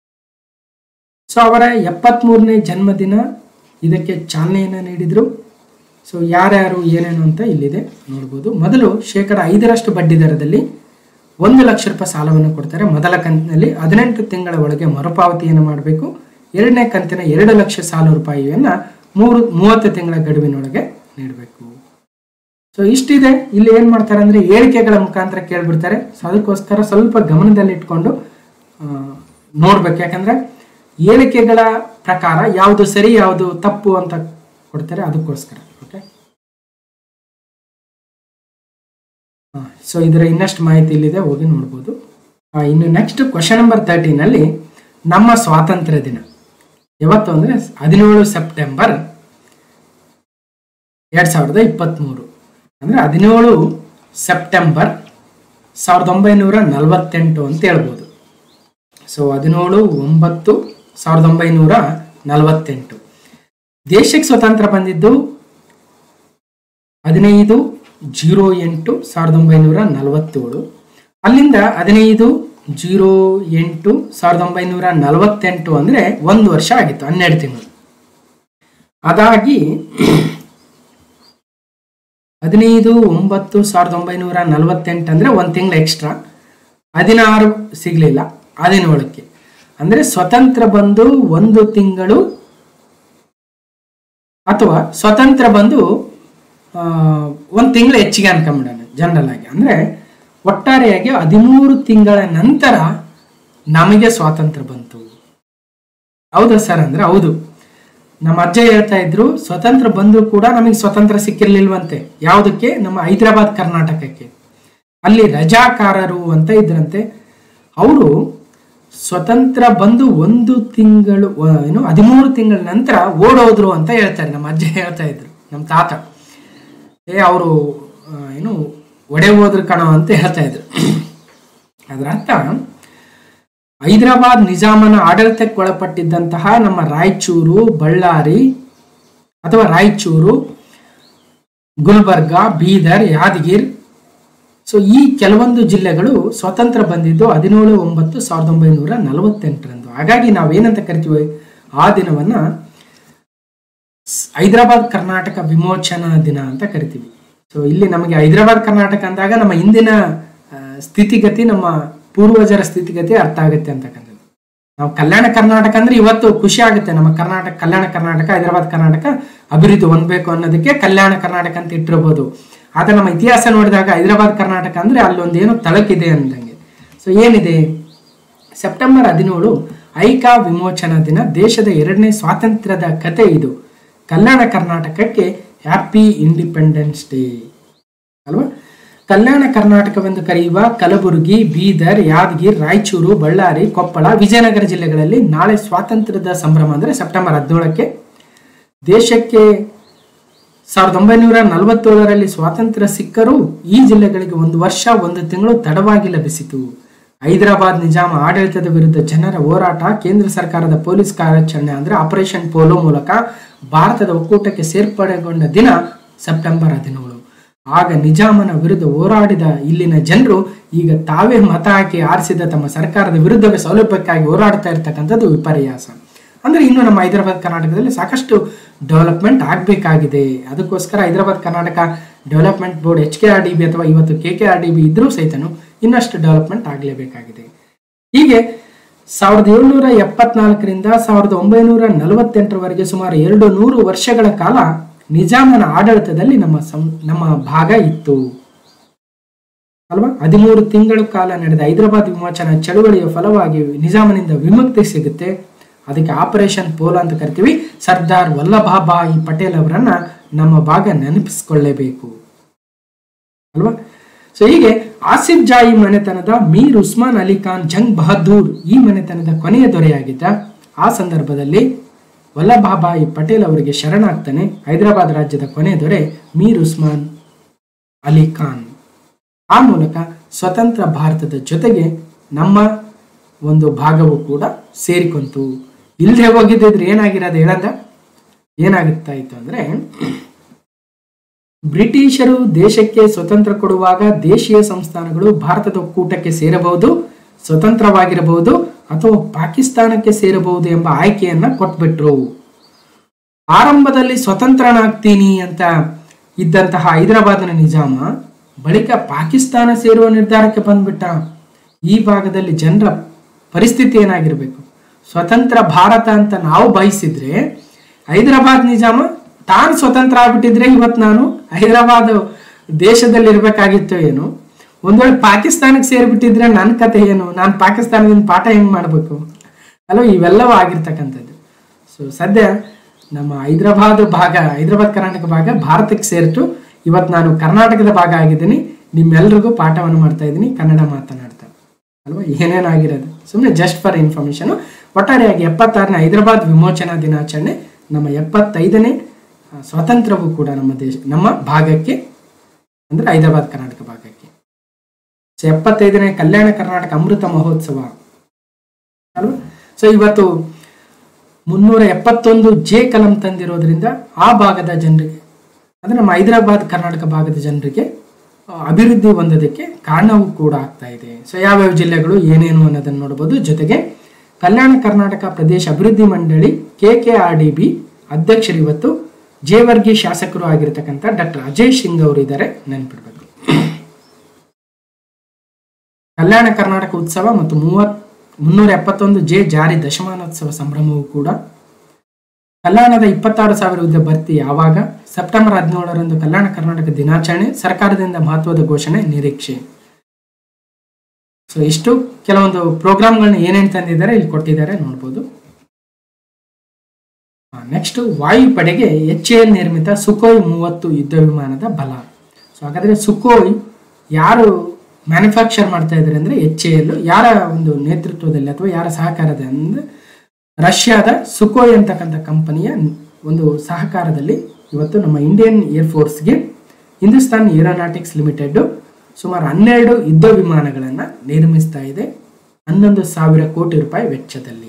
ಸೊ ಅವರ ಎಪ್ಪತ್ಮೂರನೇ ಜನ್ಮದಿನ ಇದಕ್ಕೆ ಚಾಲನೆಯನ್ನು ನೀಡಿದರು ಸೊ ಯಾರ್ಯಾರು ಏನೇನು ಅಂತ ಇಲ್ಲಿದೆ ನೋಡ್ಬೋದು ಮೊದಲು ಶೇಕಡ ಐದರಷ್ಟು ಬಡ್ಡಿ ದರದಲ್ಲಿ ಒಂದು ಲಕ್ಷ ರೂಪಾಯಿ ಸಾಲವನ್ನು ಕೊಡ್ತಾರೆ ಮೊದಲ ಕಂತಿನಲ್ಲಿ ಹದಿನೆಂಟು ತಿಂಗಳ ಒಳಗೆ ಮರುಪಾವತಿಯನ್ನು ಮಾಡಬೇಕು ಎರಡನೇ ಕಂತಿನ ಎರಡು ಲಕ್ಷ ಸಾಲ ರೂಪಾಯಿಯನ್ನ ಮೂರು ಮೂವತ್ತು ತಿಂಗಳ ಗಡುವಿನೊಳಗೆ ನೀಡಬೇಕು ಸೊ ಇಷ್ಟಿದೆ ಇಲ್ಲಿ ಏನ್ ಮಾಡ್ತಾರೆ ಅಂದ್ರೆ ಹೇಳಿಕೆಗಳ ಮುಖಾಂತರ ಕೇಳ್ಬಿಡ್ತಾರೆ ಸೊ ಅದಕ್ಕೋಸ್ಕರ ಸ್ವಲ್ಪ ಗಮನದಲ್ಲಿಟ್ಕೊಂಡು ಆ, ನೋಡ್ಬೇಕು ಯಾಕಂದ್ರೆ ಹೇಳಿಕೆಗಳ ಪ್ರಕಾರ ಯಾವುದು ಸರಿ ಯಾವುದು ತಪ್ಪು ಅಂತ ಕೊಡ್ತಾರೆ ಅದಕ್ಕೋಸ್ಕರ ಓಕೆ ಸೊ ಇದರ ಇನ್ನಷ್ಟು ಮಾಹಿತಿ ಇಲ್ಲಿದೆ ಹೋಗಿ ನೋಡ್ಬೋದು ಆ, ಇನ್ನು ನೆಕ್ಸ್ಟ್ ಕ್ವಶನ್ ನಂಬರ್ ತರ್ಟೀನಲ್ಲಿ ನಮ್ಮ ಸ್ವಾತಂತ್ರ್ಯ ದಿನ ಯಾವತ್ತು ಅಂದರೆ ಹದಿನೇಳು ಸೆಪ್ಟೆಂಬರ್ ಎರಡು ಸಾವಿರದ ಇಪ್ಪತ್ತ್ಮೂರು ಅಂದರೆ ಹದಿನೇಳು ಸೆಪ್ಟೆಂಬರ್ ಸಾವಿರದ ಒಂಬೈನೂರ ನಲವತ್ತೆಂಟು ಅಂತ ಹೇಳ್ಬೋದು ಸೊ ಹದಿನೇಳು ಒಂಬತ್ತು ಸಾವಿರದ ಒಂಬೈನೂರ ನಲವತ್ತೆಂಟು ದೇಶಕ್ಕೆ ಸ್ವತಂತ್ರ ಬಂದಿದ್ದು ಹದಿನೈದು ಜೀರೋ ಎಂಟು ಸಾವಿರದ ಒಂಬೈನೂರ ನಲವತ್ತೇಳು ಅಲ್ಲಿಂದ ಹದಿನೈದು ಜೀರೋ ಎಂಟು ಸಾವಿರದ ಒಂಬೈನೂರ ನಲವತ್ತೆಂಟು ಅಂದರೆ ಒಂದು ವರ್ಷ ಆಗಿತ್ತು ಹನ್ನೆರಡು ತಿಂಗಳು ಅದಾಗಿ ಹದಿನೈದು ಒಂಬತ್ತು ಸಾವಿರದ ಒಂಬೈನೂರ ನಲವತ್ತೆಂಟು ಅಂದರೆ ಒಂದು ತಿಂಗಳು ಎಕ್ಸ್ಟ್ರಾ ಹದಿನಾರು ಸಿಗಲಿಲ್ಲ ಹದಿನೇಳಕ್ಕೆ ಅಂದರೆ ಸ್ವತಂತ್ರ ಬಂದು ಒಂದು ತಿಂಗಳು ಅಥವಾ ಸ್ವತಂತ್ರ ಬಂದು ಒಂದು ತಿಂಗಳು ಹೆಚ್ಚಿಗೆ ಅನ್ಕೊಂಬಿಡೋಣ ಜನರಲ್ ಆಗಿ ಅಂದರೆ ಒಟ್ಟಾರೆಯಾಗಿ ಹದಿಮೂರು ತಿಂಗಳ ನಂತರ ನಮಗೆ ಸ್ವಾತಂತ್ರ್ಯ ಬಂತು ಹೌದಾ ಸರ್ ಅಂದ್ರೆ ಹೌದು ನಮ್ಮ ಅಜ್ಜ ಹೇಳ್ತಾ ಇದ್ರು ಸ್ವತಂತ್ರ ಬಂದರೂ ಕೂಡ ನಮಗೆ ಸ್ವತಂತ್ರ ಸಿಕ್ಕಿರ್ಲಿಲ್ವಂತೆ ಯಾವುದಕ್ಕೆ ನಮ್ಮ ಹೈದರಾಬಾದ್ ಕರ್ನಾಟಕಕ್ಕೆ ಅಲ್ಲಿ ರಜಾಕಾರರು ಅಂತ ಇದ್ರಂತೆ ಅವರು ಸ್ವತಂತ್ರ ಬಂದು ಒಂದು ತಿಂಗಳು ಆ, ಏನು ಹದಿಮೂರು ತಿಂಗಳ ನಂತರ ಓಡೋದ್ರು ಅಂತ ಹೇಳ್ತಾರೆ ನಮ್ಮ ಅಜ್ಜ ಹೇಳ್ತಾ ಇದ್ರು ನಮ್ಮ ತಾತ ಏ ಅವರು ಏನು ಒಡೆ ಹೋದ್ರು ಕಣೋ ಅಂತ ಹೇಳ್ತಾ ಇದ್ರು ಅದರ ಅರ್ಥ ಹೈದರಾಬಾದ್ ನಿಜಾಮನ ಆಡಳಿತಕ್ಕೆ ಒಳಪಟ್ಟಿದ್ದಂತಹ ನಮ್ಮ ರಾಯಚೂರು ಬಳ್ಳಾರಿ ಅಥವಾ ರಾಯಚೂರು ಗುಲ್ಬರ್ಗ ಬೀದರ್ ಯಾದಗಿರ್ ಸೊ ಈ ಕೆಲವೊಂದು ಜಿಲ್ಲೆಗಳು ಸ್ವತಂತ್ರ ಬಂದಿದ್ದು ಹದಿನೇಳು ಒಂಬತ್ತು ಸಾವಿರದ ಒಂಬೈನೂರ ನಲವತ್ತೆಂಟರಂದು ಹಾಗಾಗಿ ನಾವೇನಂತ ಕರಿತೀವಿ ಆ ದಿನವನ್ನ ಸ್- ಹೈದರಾಬಾದ್ ಕರ್ನಾಟಕ ವಿಮೋಚನಾ ದಿನ ಅಂತ ಕರಿತೀವಿ ಸೊ ಇಲ್ಲಿ ನಮಗೆ ಹೈದರಾಬಾದ್ ಕರ್ನಾಟಕ ಅಂದಾಗ ನಮ್ಮ ಇಂದಿನ ಆ, ಸ್ಥಿತಿಗತಿ ನಮ್ಮ ಪೂರ್ವಜರ ಸ್ಥಿತಿಗತಿ ಅರ್ಥ ಆಗುತ್ತೆ ಅಂತಕ್ಕಂಥದ್ದು ನಾವು ಕಲ್ಯಾಣ ಕರ್ನಾಟಕ ಅಂದ್ರೆ ಇವತ್ತು ಖುಷಿ ಆಗುತ್ತೆ ನಮ್ಮ ಕರ್ನಾಟಕ ಕಲ್ಯಾಣ ಕರ್ನಾಟಕ ಹೈದರಾಬಾದ್ ಕರ್ನಾಟಕ ಅಭಿವೃದ್ಧಿ ಹೊಂದಬೇಕು ಅನ್ನೋದಕ್ಕೆ ಕಲ್ಯಾಣ ಕರ್ನಾಟಕ ಅಂತ ಇಟ್ಟಿರ್ಬೋದು ಆದ್ರೆ ನಮ್ಮ ಇತಿಹಾಸ ನೋಡಿದಾಗ ಹೈದರಾಬಾದ್ ಕರ್ನಾಟಕ ಅಂದ್ರೆ ಅಲ್ಲೊಂದು ಏನೋ ತಳಕಿದೆ ಅಂದಂಗೆ ಸೊ ಏನಿದೆ ಸೆಪ್ಟೆಂಬರ್ ಹದಿನೇಳು ಐಕಾ ವಿಮೋಚನಾ ದಿನ ದೇಶದ ಎರಡನೇ ಸ್ವಾತಂತ್ರ್ಯದ ಕತೆ ಇದು ಕಲ್ಯಾಣ ಕರ್ನಾಟಕಕ್ಕೆ ಹ್ಯಾಪಿ ಇಂಡಿಪೆಂಡೆನ್ಸ್ ಡೇ ಅಲ್ವಾ ಕಲ್ಯಾಣ ಕರ್ನಾಟಕವೆಂದು ಕರೆಯುವ ಕಲಬುರಗಿ ಬೀದರ್ ಯಾದಗಿರ್ ರಾಯಚೂರು ಬಳ್ಳಾರಿ ಕೊಪ್ಪಳ ವಿಜಯನಗರ ಜಿಲ್ಲೆಗಳಲ್ಲಿ ನಾಳೆ ಸ್ವಾತಂತ್ರ್ಯದ ಸಂಭ್ರಮ ಅಂದರೆ ಸೆಪ್ಟೆಂಬರ್ ಹದಿನೇಳಕ್ಕೆ ದೇಶಕ್ಕೆ ಸಾವಿರದ ಒಂಬೈನೂರ ನಲವತ್ತೇಳರಲ್ಲಿ ಸ್ವಾತಂತ್ರ್ಯ ಸಿಕ್ಕರೂ ಈ ಜಿಲ್ಲೆಗಳಿಗೆ ಒಂದು ವರ್ಷ ಒಂದು ತಿಂಗಳು ತಡವಾಗಿ ಲಭಿಸಿತು ಹೈದರಾಬಾದ್ ನಿಜಾಮ ಆಡಳಿತದ ವಿರುದ್ಧ ಜನರ ಹೋರಾಟ ಕೇಂದ್ರ ಸರ್ಕಾರದ ಪೊಲೀಸ್ ಕಾರ್ಯಾಚರಣೆ ಅಂದ್ರೆ ಆಪರೇಷನ್ ಪೋಲೋ ಮೂಲಕ ಭಾರತದ ಒಕ್ಕೂಟಕ್ಕೆ ಸೇರ್ಪಡೆಗೊಂಡ ದಿನ ಸೆಪ್ಟೆಂಬರ್ ಹದಿನೇಳು ಆಗ ನಿಜಾಮನ ವಿರುದ್ಧ ಹೋರಾಡಿದ ಇಲ್ಲಿನ ಜನರು ಈಗ ತಾವೇ ಮತ ಹಾಕಿ ಆರಿಸಿದ ತಮ್ಮ ಸರ್ಕಾರದ ವಿರುದ್ಧವೇ ಸೌಲಭ್ಯಕ್ಕಾಗಿ ಹೋರಾಡ್ತಾ ಇರ್ತಕ್ಕಂಥದ್ದು ವಿಪರ್ಯಾಸ ಅಂದ್ರೆ ಇನ್ನು ನಮ್ಮ ಹೈದರಾಬಾದ್ ಕರ್ನಾಟಕದಲ್ಲಿ ಸಾಕಷ್ಟು ಡೆವಲಪ್ಮೆಂಟ್ ಆಗಬೇಕಾಗಿದೆ ಅದಕ್ಕೋಸ್ಕರ Hyderabad Karnataka development board H K R D B ಅಥವಾ ಇವತ್ತು K K R D B ಇದ್ರೂ ಸಹಿತನು ಇನ್ನಷ್ಟು ಡೆವಲಪ್ಮೆಂಟ್ ಆಗಲೇಬೇಕಾಗಿದೆ ಹೀಗೆ ಸಾವಿರದ ಏಳ್ನೂರ ಎಪ್ಪತ್ನಾಲ್ಕರಿಂದ ಸಾವಿರದ ಒಂಬೈನೂರ ನಲವತ್ತೆಂಟರವರೆಗೆ ಸುಮಾರು ಎರಡು ನೂರು ವರ್ಷಗಳ ಕಾಲ ನಿಜಾಮನ ಆಡಳಿತದಲ್ಲಿ ನಮ್ಮ ಸಂ ನಮ್ಮ ಭಾಗ ಇತ್ತು ಅಲ್ವಾ ಹದಿಮೂರು ತಿಂಗಳ ಕಾಲ ನಡೆದ ಹೈದರಾಬಾದ್ ವಿಮೋಚನಾ ಚಳುವಳಿಯ ಫಲವಾಗಿ ನಿಜಾಮನಿಂದ ವಿಮುಕ್ತಿ ಸಿಗುತ್ತೆ ಅದಕ್ಕೆ ಆಪರೇಷನ್ ಪೋಲೋ ಅಂತ ಕರಿತೀವಿ ಸರ್ದಾರ್ ವಲ್ಲಭಭಾಯಿ ಪಟೇಲ್ ಅವರನ್ನ ನಮ್ಮ ಭಾಗ ನೆನಪಿಸಿಕೊಳ್ಳೇಬೇಕು ಅಲ್ವಾ ಸೊ ಹೀಗೆ ಆಸಿಫ್ ಜಾಯಿ ಮನೆತನದ ಮೀರ್ ಉಸ್ಮಾನ್ ಅಲಿ ಖಾನ್ ಜಂಗ್ ಬಹದ್ದೂರ್ ಈ ಮನೆತನದ ಕೊನೆಯ ದೊರೆಯಾಗಿದ್ದ ಆ ಸಂದರ್ಭದಲ್ಲಿ ವಲ್ಲಭಭಾಯಿ ಪಟೇಲ್ ಅವರಿಗೆ ಶರಣಾಗ್ತಾನೆ ಹೈದರಾಬಾದ್ ರಾಜ್ಯದ ಕೊನೆಯ ದೊರೆ ಮೀರ್ ಉಸ್ಮಾನ್ ಅಲಿ ಖಾನ್ ಆ ಮೂಲಕ ಸ್ವತಂತ್ರ ಭಾರತದ ಜೊತೆಗೆ ನಮ್ಮ ಒಂದು ಭಾಗವು ಕೂಡ ಸೇರಿಕೊಂತು ಇಲ್ಲದೆ ಹೋಗಿದ್ದಿದ್ರೆ ಏನಾಗಿರೋದು ಹೇಳಂದ ಏನಾಗುತ್ತಾ ಇತ್ತು ಅಂದ್ರೆ ಬ್ರಿಟಿಷರು ದೇಶಕ್ಕೆ ಸ್ವತಂತ್ರ ಕೊಡುವಾಗ ದೇಶೀಯ ಸಂಸ್ಥಾನಗಳು ಭಾರತದ ಒಕ್ಕೂಟಕ್ಕೆ ಸೇರಬಹುದು ಸ್ವತಂತ್ರವಾಗಿರಬಹುದು ಅಥವಾ ಪಾಕಿಸ್ತಾನಕ್ಕೆ ಸೇರಬಹುದು ಎಂಬ ಆಯ್ಕೆಯನ್ನ ಕೊಟ್ಬಿಟ್ರು ಆರಂಭದಲ್ಲಿ ಸ್ವತಂತ್ರನಾಗ್ತೀನಿ ಅಂತ ಇದ್ದಂತಹ ಹೈದರಾಬಾದ್ನ ನಿಜಾಮ ಬಳಿಕ ಪಾಕಿಸ್ತಾನ ಸೇರುವ ನಿರ್ಧಾರಕ್ಕೆ ಬಂದ್ಬಿಟ್ಟ ಈ ಭಾಗದಲ್ಲಿ ಜನರ ಪರಿಸ್ಥಿತಿ ಏನಾಗಿರ್ಬೇಕು ಸ್ವತಂತ್ರ ಭಾರತ ಅಂತ ನಾವು ಬಯಸಿದ್ರೆ ಹೈದರಾಬಾದ್ ನಿಜಾಮ ತಾನು ಸ್ವತಂತ್ರ ಆಗ್ಬಿಟ್ಟಿದ್ರೆ ಇವತ್ತು ನಾನು ಹೈದರಾಬಾದ್ ದೇಶದಲ್ಲಿ ಇರ್ಬೇಕಾಗಿತ್ತು ಏನು ಒಂದ್ ವೇಳೆ ಪಾಕಿಸ್ತಾನಕ್ಕೆ ಸೇರ್ಬಿಟ್ಟಿದ್ರೆ ನನ್ನ ಕತೆ ಏನು ನಾನು ಪಾಕಿಸ್ತಾನದಿಂದ ಪಾಠ ಹೆಂಗ್ ಮಾಡ್ಬೇಕು ಅಲ್ವಾ ಇವೆಲ್ಲವೂ ಆಗಿರ್ತಕ್ಕಂಥದ್ದು ಸೊ ಸದ್ಯ ನಮ್ಮ ಹೈದರಾಬಾದ್ ಭಾಗ ಹೈದರಾಬಾದ್ ಕರ್ನಾಟಕ ಭಾಗ ಭಾರತಕ್ಕೆ ಸೇರಿತು ಇವತ್ತು ನಾನು ಕರ್ನಾಟಕದ ಭಾಗ ಆಗಿದ್ದೀನಿ ನಿಮ್ಮೆಲ್ರಿಗೂ ಪಾಠವನ್ನು ಮಾಡ್ತಾ ಇದ್ದೀನಿ ಕನ್ನಡ ಮಾತನಾಡ್ತಾ ಅಲ್ವಾ ಏನೇನಾಗಿರೋದು ಸುಮ್ಮನೆ ಜಸ್ಟ್ ಫಾರ್ ಇನ್ಫಾರ್ಮೇಶನ್ ಒಟ್ಟಾರೆಯಾಗಿ ಎಪ್ಪತ್ತಾರನೇ ಹೈದರಾಬಾದ್ ವಿಮೋಚನಾ ದಿನಾಚರಣೆ ನಮ್ಮ ಎಪ್ಪತ್ತೈದನೇ ಆ, ಸ್ವಾತಂತ್ರ್ಯವು ಕೂಡ ನಮ್ಮ ದೇಶ ನಮ್ಮ ಭಾಗಕ್ಕೆ ಅಂದ್ರೆ ಹೈದರಾಬಾದ್ ಕರ್ನಾಟಕ ಭಾಗಕ್ಕೆ ಸೊ ಎಪ್ಪತ್ತೈದನೇ ಕಲ್ಯಾಣ ಕರ್ನಾಟಕ ಅಮೃತ ಮಹೋತ್ಸವ ಅಲ್ವಾ ಸೊ ಇವತ್ತು ಮುನ್ನೂರ ಎಪ್ಪತ್ತೊಂದು ಜೆ ಕಲಂ ತಂದಿರೋದ್ರಿಂದ ಆ ಭಾಗದ ಜನರಿಗೆ ಅಂದ್ರೆ ನಮ್ಮ ಹೈದರಾಬಾದ್ ಕರ್ನಾಟಕ ಭಾಗದ ಜನರಿಗೆ ಆ, ಅಭಿವೃದ್ಧಿ ಹೊಂದೋದಕ್ಕೆ ಕಾರಣವೂ ಕೂಡ ಆಗ್ತಾ ಇದೆ ಸೊ ಯಾವ್ಯಾವ ಜಿಲ್ಲೆಗಳು ಏನೇನು ಅನ್ನೋದನ್ನು ನೋಡಬಹುದು ಜೊತೆಗೆ ಕಲ್ಯಾಣ ಕರ್ನಾಟಕ ಪ್ರದೇಶ ಅಭಿವೃದ್ಧಿ ಮಂಡಳಿ K K R D B ಅಧ್ಯಕ್ಷರು ಇವತ್ತು ಜೇವರ್ಗಿ ಶಾಸಕರು ಆಗಿರ್ತಕ್ಕಂಥ ಡಾಕ್ಟರ್ ಅಜಯ್ ಸಿಂಗ್ ಅವರು ಇದ್ದಾರೆ ನೆನ್ಪಿಡ್ಬೇಕು ಕಲ್ಯಾಣ ಕರ್ನಾಟಕ ಉತ್ಸವ ಮತ್ತು ಮೂವತ್ ಮುನ್ನೂರ ಎಪ್ಪತ್ತೊಂದು ಜೆ ಜಾರಿ ದಶಮಾನೋತ್ಸವ ಸಂಭ್ರಮವೂ ಕೂಡ ಕಲ್ಯಾಣದ ಇಪ್ಪತ್ತಾರು ಸಾವಿರ ಹುದ್ದೆ ಭರ್ತಿ ಯಾವಾಗ ಸೆಪ್ಟೆಂಬರ್ ಹದಿನೇಳರಂದು ಕಲ್ಯಾಣ ಕರ್ನಾಟಕ ದಿನಾಚರಣೆ ಸರ್ಕಾರದಿಂದ ಮಹತ್ವದ ಘೋಷಣೆ ನಿರೀಕ್ಷೆ ಸೊ ಇಷ್ಟು ಕೆಲವೊಂದು ಪ್ರೋಗ್ರಾಮ್ಗಳನ್ನ ಏನೇನು ತಂದಿದ್ದಾರೆ ಇಲ್ಲಿ ಕೊಟ್ಟಿದ್ದಾರೆ ನೋಡ್ಬೋದು ನೆಕ್ಸ್ಟ್ ವಾಯುಪಡೆಗೆ ಎಚ್ ಎಲ್ ನಿರ್ಮಿತ ಸುಕೋಯ್ ಮೂವತ್ತು ಯುದ್ಧ ವಿಮಾನದ ಬಲ ಸೊ ಹಾಗಾದ್ರೆ ಸುಕೋಯ್ ಯಾರು ಮ್ಯಾನುಫ್ಯಾಕ್ಚರ್ ಮಾಡ್ತಾ ಇದ್ದಾರೆ ಅಂದ್ರೆ ಎಚ್ ಎಲ್ ಯಾರ ಒಂದು ನೇತೃತ್ವದಲ್ಲಿ ಅಥವಾ ಯಾರ ಸಹಕಾರದಿಂದ ರಷ್ಯಾದ ಸುಕೋಯ್ ಅಂತಕ್ಕಂಥ ಕಂಪನಿಯ ಒಂದು ಸಹಕಾರದಲ್ಲಿ ಇವತ್ತು ನಮ್ಮ ಇಂಡಿಯನ್ ಏರ್ ಫೋರ್ಸ್ಗೆ ಹಿಂದೂಸ್ತಾನ್ ಏರೋನಾಟಿಕ್ಸ್ ಲಿಮಿಟೆಡ್ ಸುಮಾರು ಹನ್ನೆರಡು ಯುದ್ಧ ವಿಮಾನಗಳನ್ನು ನಿರ್ಮಿಸ್ತಾ ಇದೆ ಹನ್ನೊಂದು ಸಾವಿರ ಕೋಟಿ ರೂಪಾಯಿ ವೆಚ್ಚದಲ್ಲಿ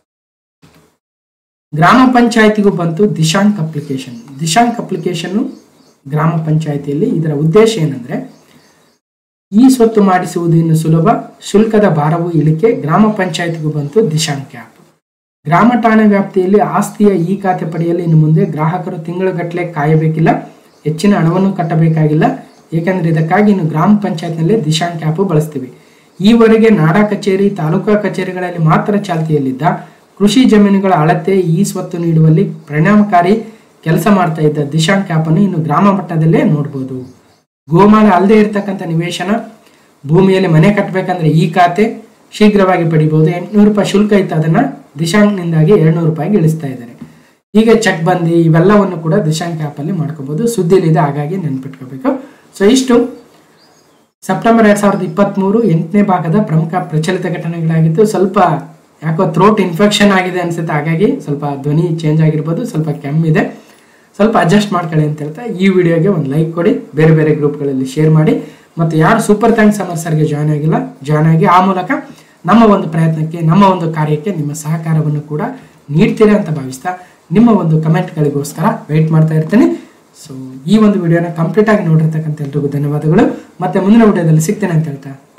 ಗ್ರಾಮ ಪಂಚಾಯತಿಗೂ ಬಂತು ದಿಶಾಂಕ್ ಅಪ್ಲಿಕೇಶನ್ ದಿಶಾಂಕ್ ಅಪ್ಲಿಕೇಶನ್ ಗ್ರಾಮ ಪಂಚಾಯತಿಯಲ್ಲಿ ಇದರ ಉದ್ದೇಶ ಏನಂದ್ರೆ ಈ ಸ್ವತ್ತು ಮಾಡಿಸುವುದು ಇನ್ನು ಸುಲಭ ಶುಲ್ಕದ ಭಾರವು ಇಳಿಕೆ ಗ್ರಾಮ ಪಂಚಾಯತಿಗೂ ಬಂತು ದಿಶಾಂಕ್ ಆ್ಯಪ್ ಗ್ರಾಮ ಠಾಣೆ ವ್ಯಾಪ್ತಿಯಲ್ಲಿ ಆಸ್ತಿಯ ಈ ಖಾತೆ ಪಡೆಯಲು ಇನ್ನು ಮುಂದೆ ಗ್ರಾಹಕರು ತಿಂಗಳುಗಟ್ಟಲೆ ಕಾಯಬೇಕಿಲ್ಲ ಹೆಚ್ಚಿನ ಹಣವನ್ನು ಕಟ್ಟಬೇಕಾಗಿಲ್ಲ ಏಕೆಂದರೆ ಇದಕ್ಕಾಗಿ ಇನ್ನು ಗ್ರಾಮ ಪಂಚಾಯತ್ನಲ್ಲಿ ದಿಶಾಂಕ್ ಆ್ಯಪ್ ಬಳಸ್ತೀವಿ ಈವರೆಗೆ ನಾಡಾ ಕಚೇರಿ ತಾಲೂಕಾ ಕಚೇರಿಗಳಲ್ಲಿ ಮಾತ್ರ ಚಾಲ್ತಿಯಲ್ಲಿದ್ದ ಕೃಷಿ ಜಮೀನುಗಳ ಅಳತೆ ಈ ಸ್ವತ್ತು ನೀಡುವಲ್ಲಿ ಪರಿಣಾಮಕಾರಿ ಕೆಲಸ ಮಾಡ್ತಾ ಇದ್ದ ದಿಶಾಂಕ್ ಆ್ಯಪ್ ಅನ್ನು ಇನ್ನು ಗ್ರಾಮ ಮಟ್ಟದಲ್ಲೇ ನೋಡ್ಬೋದು ಗೋಮಾಳ ಅಲ್ಲದೆ ಇರತಕ್ಕಂಥ ನಿವೇಶನ ಭೂಮಿಯಲ್ಲಿ ಮನೆ ಕಟ್ಟಬೇಕಂದ್ರೆ ಈ ಖಾತೆ ಶೀಘ್ರವಾಗಿ ಪಡಿಬಹುದು ಎಂಟುನೂರು ರೂಪಾಯಿ ಶುಲ್ಕ ಇತ್ತು ಅದನ್ನ ದಿಶಾಂಕ್ನಿಂದಾಗಿ ಎರಡ್ನೂರು ರೂಪಾಯಿಗೆ ಇಳಿಸ್ತಾ ಇದ್ದಾರೆ ಹೀಗೆ ಚೆಕ್ ಬಂದಿ ಇವೆಲ್ಲವನ್ನು ಕೂಡ ದಿಶಾಂಕ್ ಆ್ಯಪಲ್ಲಿ ಮಾಡ್ಕೋಬಹುದು ಸುದ್ದಿಲಿದೆ ಹಾಗಾಗಿ ನೆನ್ಪಿಟ್ಕೋಬೇಕು ಸೊ ಇಷ್ಟು ಸೆಪ್ಟೆಂಬರ್ ಎರಡ್ ಸಾವಿರದ ಇಪ್ಪತ್ತ್ಮೂರು ಎಂಟನೇ ಭಾಗದ ಪ್ರಮುಖ ಪ್ರಚಲಿತ ಘಟನೆಗಳಾಗಿತ್ತು ಸ್ವಲ್ಪ ಯಾಕೋ ಥ್ರೋಟ್ ಇನ್ಫೆಕ್ಷನ್ ಆಗಿದೆ ಅನ್ಸುತ್ತೆ ಹಾಗಾಗಿ ಸ್ವಲ್ಪ ಧ್ವನಿ ಚೇಂಜ್ ಆಗಿರ್ಬೋದು ಸ್ವಲ್ಪ ಕೆಮ್ಮಿದೆ ಸ್ವಲ್ಪ ಅಡ್ಜಸ್ಟ್ ಮಾಡ್ಕೊಳ್ಳಿ ಅಂತ ಹೇಳ್ತಾ ಈ ವಿಡಿಯೋಗೆ ಒಂದು ಲೈಕ್ ಕೊಡಿ ಬೇರೆ ಬೇರೆ ಗ್ರೂಪ್ಗಳಲ್ಲಿ ಶೇರ್ ಮಾಡಿ ಮತ್ತು ಯಾರು ಸೂಪರ್ ಥ್ಯಾಂಕ್ಸ್ ಸಮರ್ ಸರ್ಗೆ ಜಾಯ್ನ್ ಆಗಿಲ್ಲ ಜಾಯ್ನ್ ಆಗಿ ಆ ಮೂಲಕ ನಮ್ಮ ಒಂದು ಪ್ರಯತ್ನಕ್ಕೆ ನಮ್ಮ ಒಂದು ಕಾರ್ಯಕ್ಕೆ ನಿಮ್ಮ ಸಹಕಾರವನ್ನು ಕೂಡ ನೀಡ್ತೀರಾ ಅಂತ ಭಾವಿಸ್ತಾ ನಿಮ್ಮ ಒಂದು ಕಮೆಂಟ್ಗಳಿಗೋಸ್ಕರ ವೆಯ್ಟ್ ಮಾಡ್ತಾ ಇರ್ತೀನಿ ಸೊ ಈ ಒಂದು ವಿಡಿಯೋನ ಕಂಪ್ಲೀಟ್ ಆಗಿ ನೋಡಿರ್ತಕ್ಕಂಥ ಎಲ್ರಿಗೂ ಧನ್ಯವಾದಗಳು ಮತ್ತೆ ಮುಂದಿನ ವಿಡಿಯೋದಲ್ಲಿ ಸಿಗ್ತೇನೆ ಅಂತ ಹೇಳ್ತಾ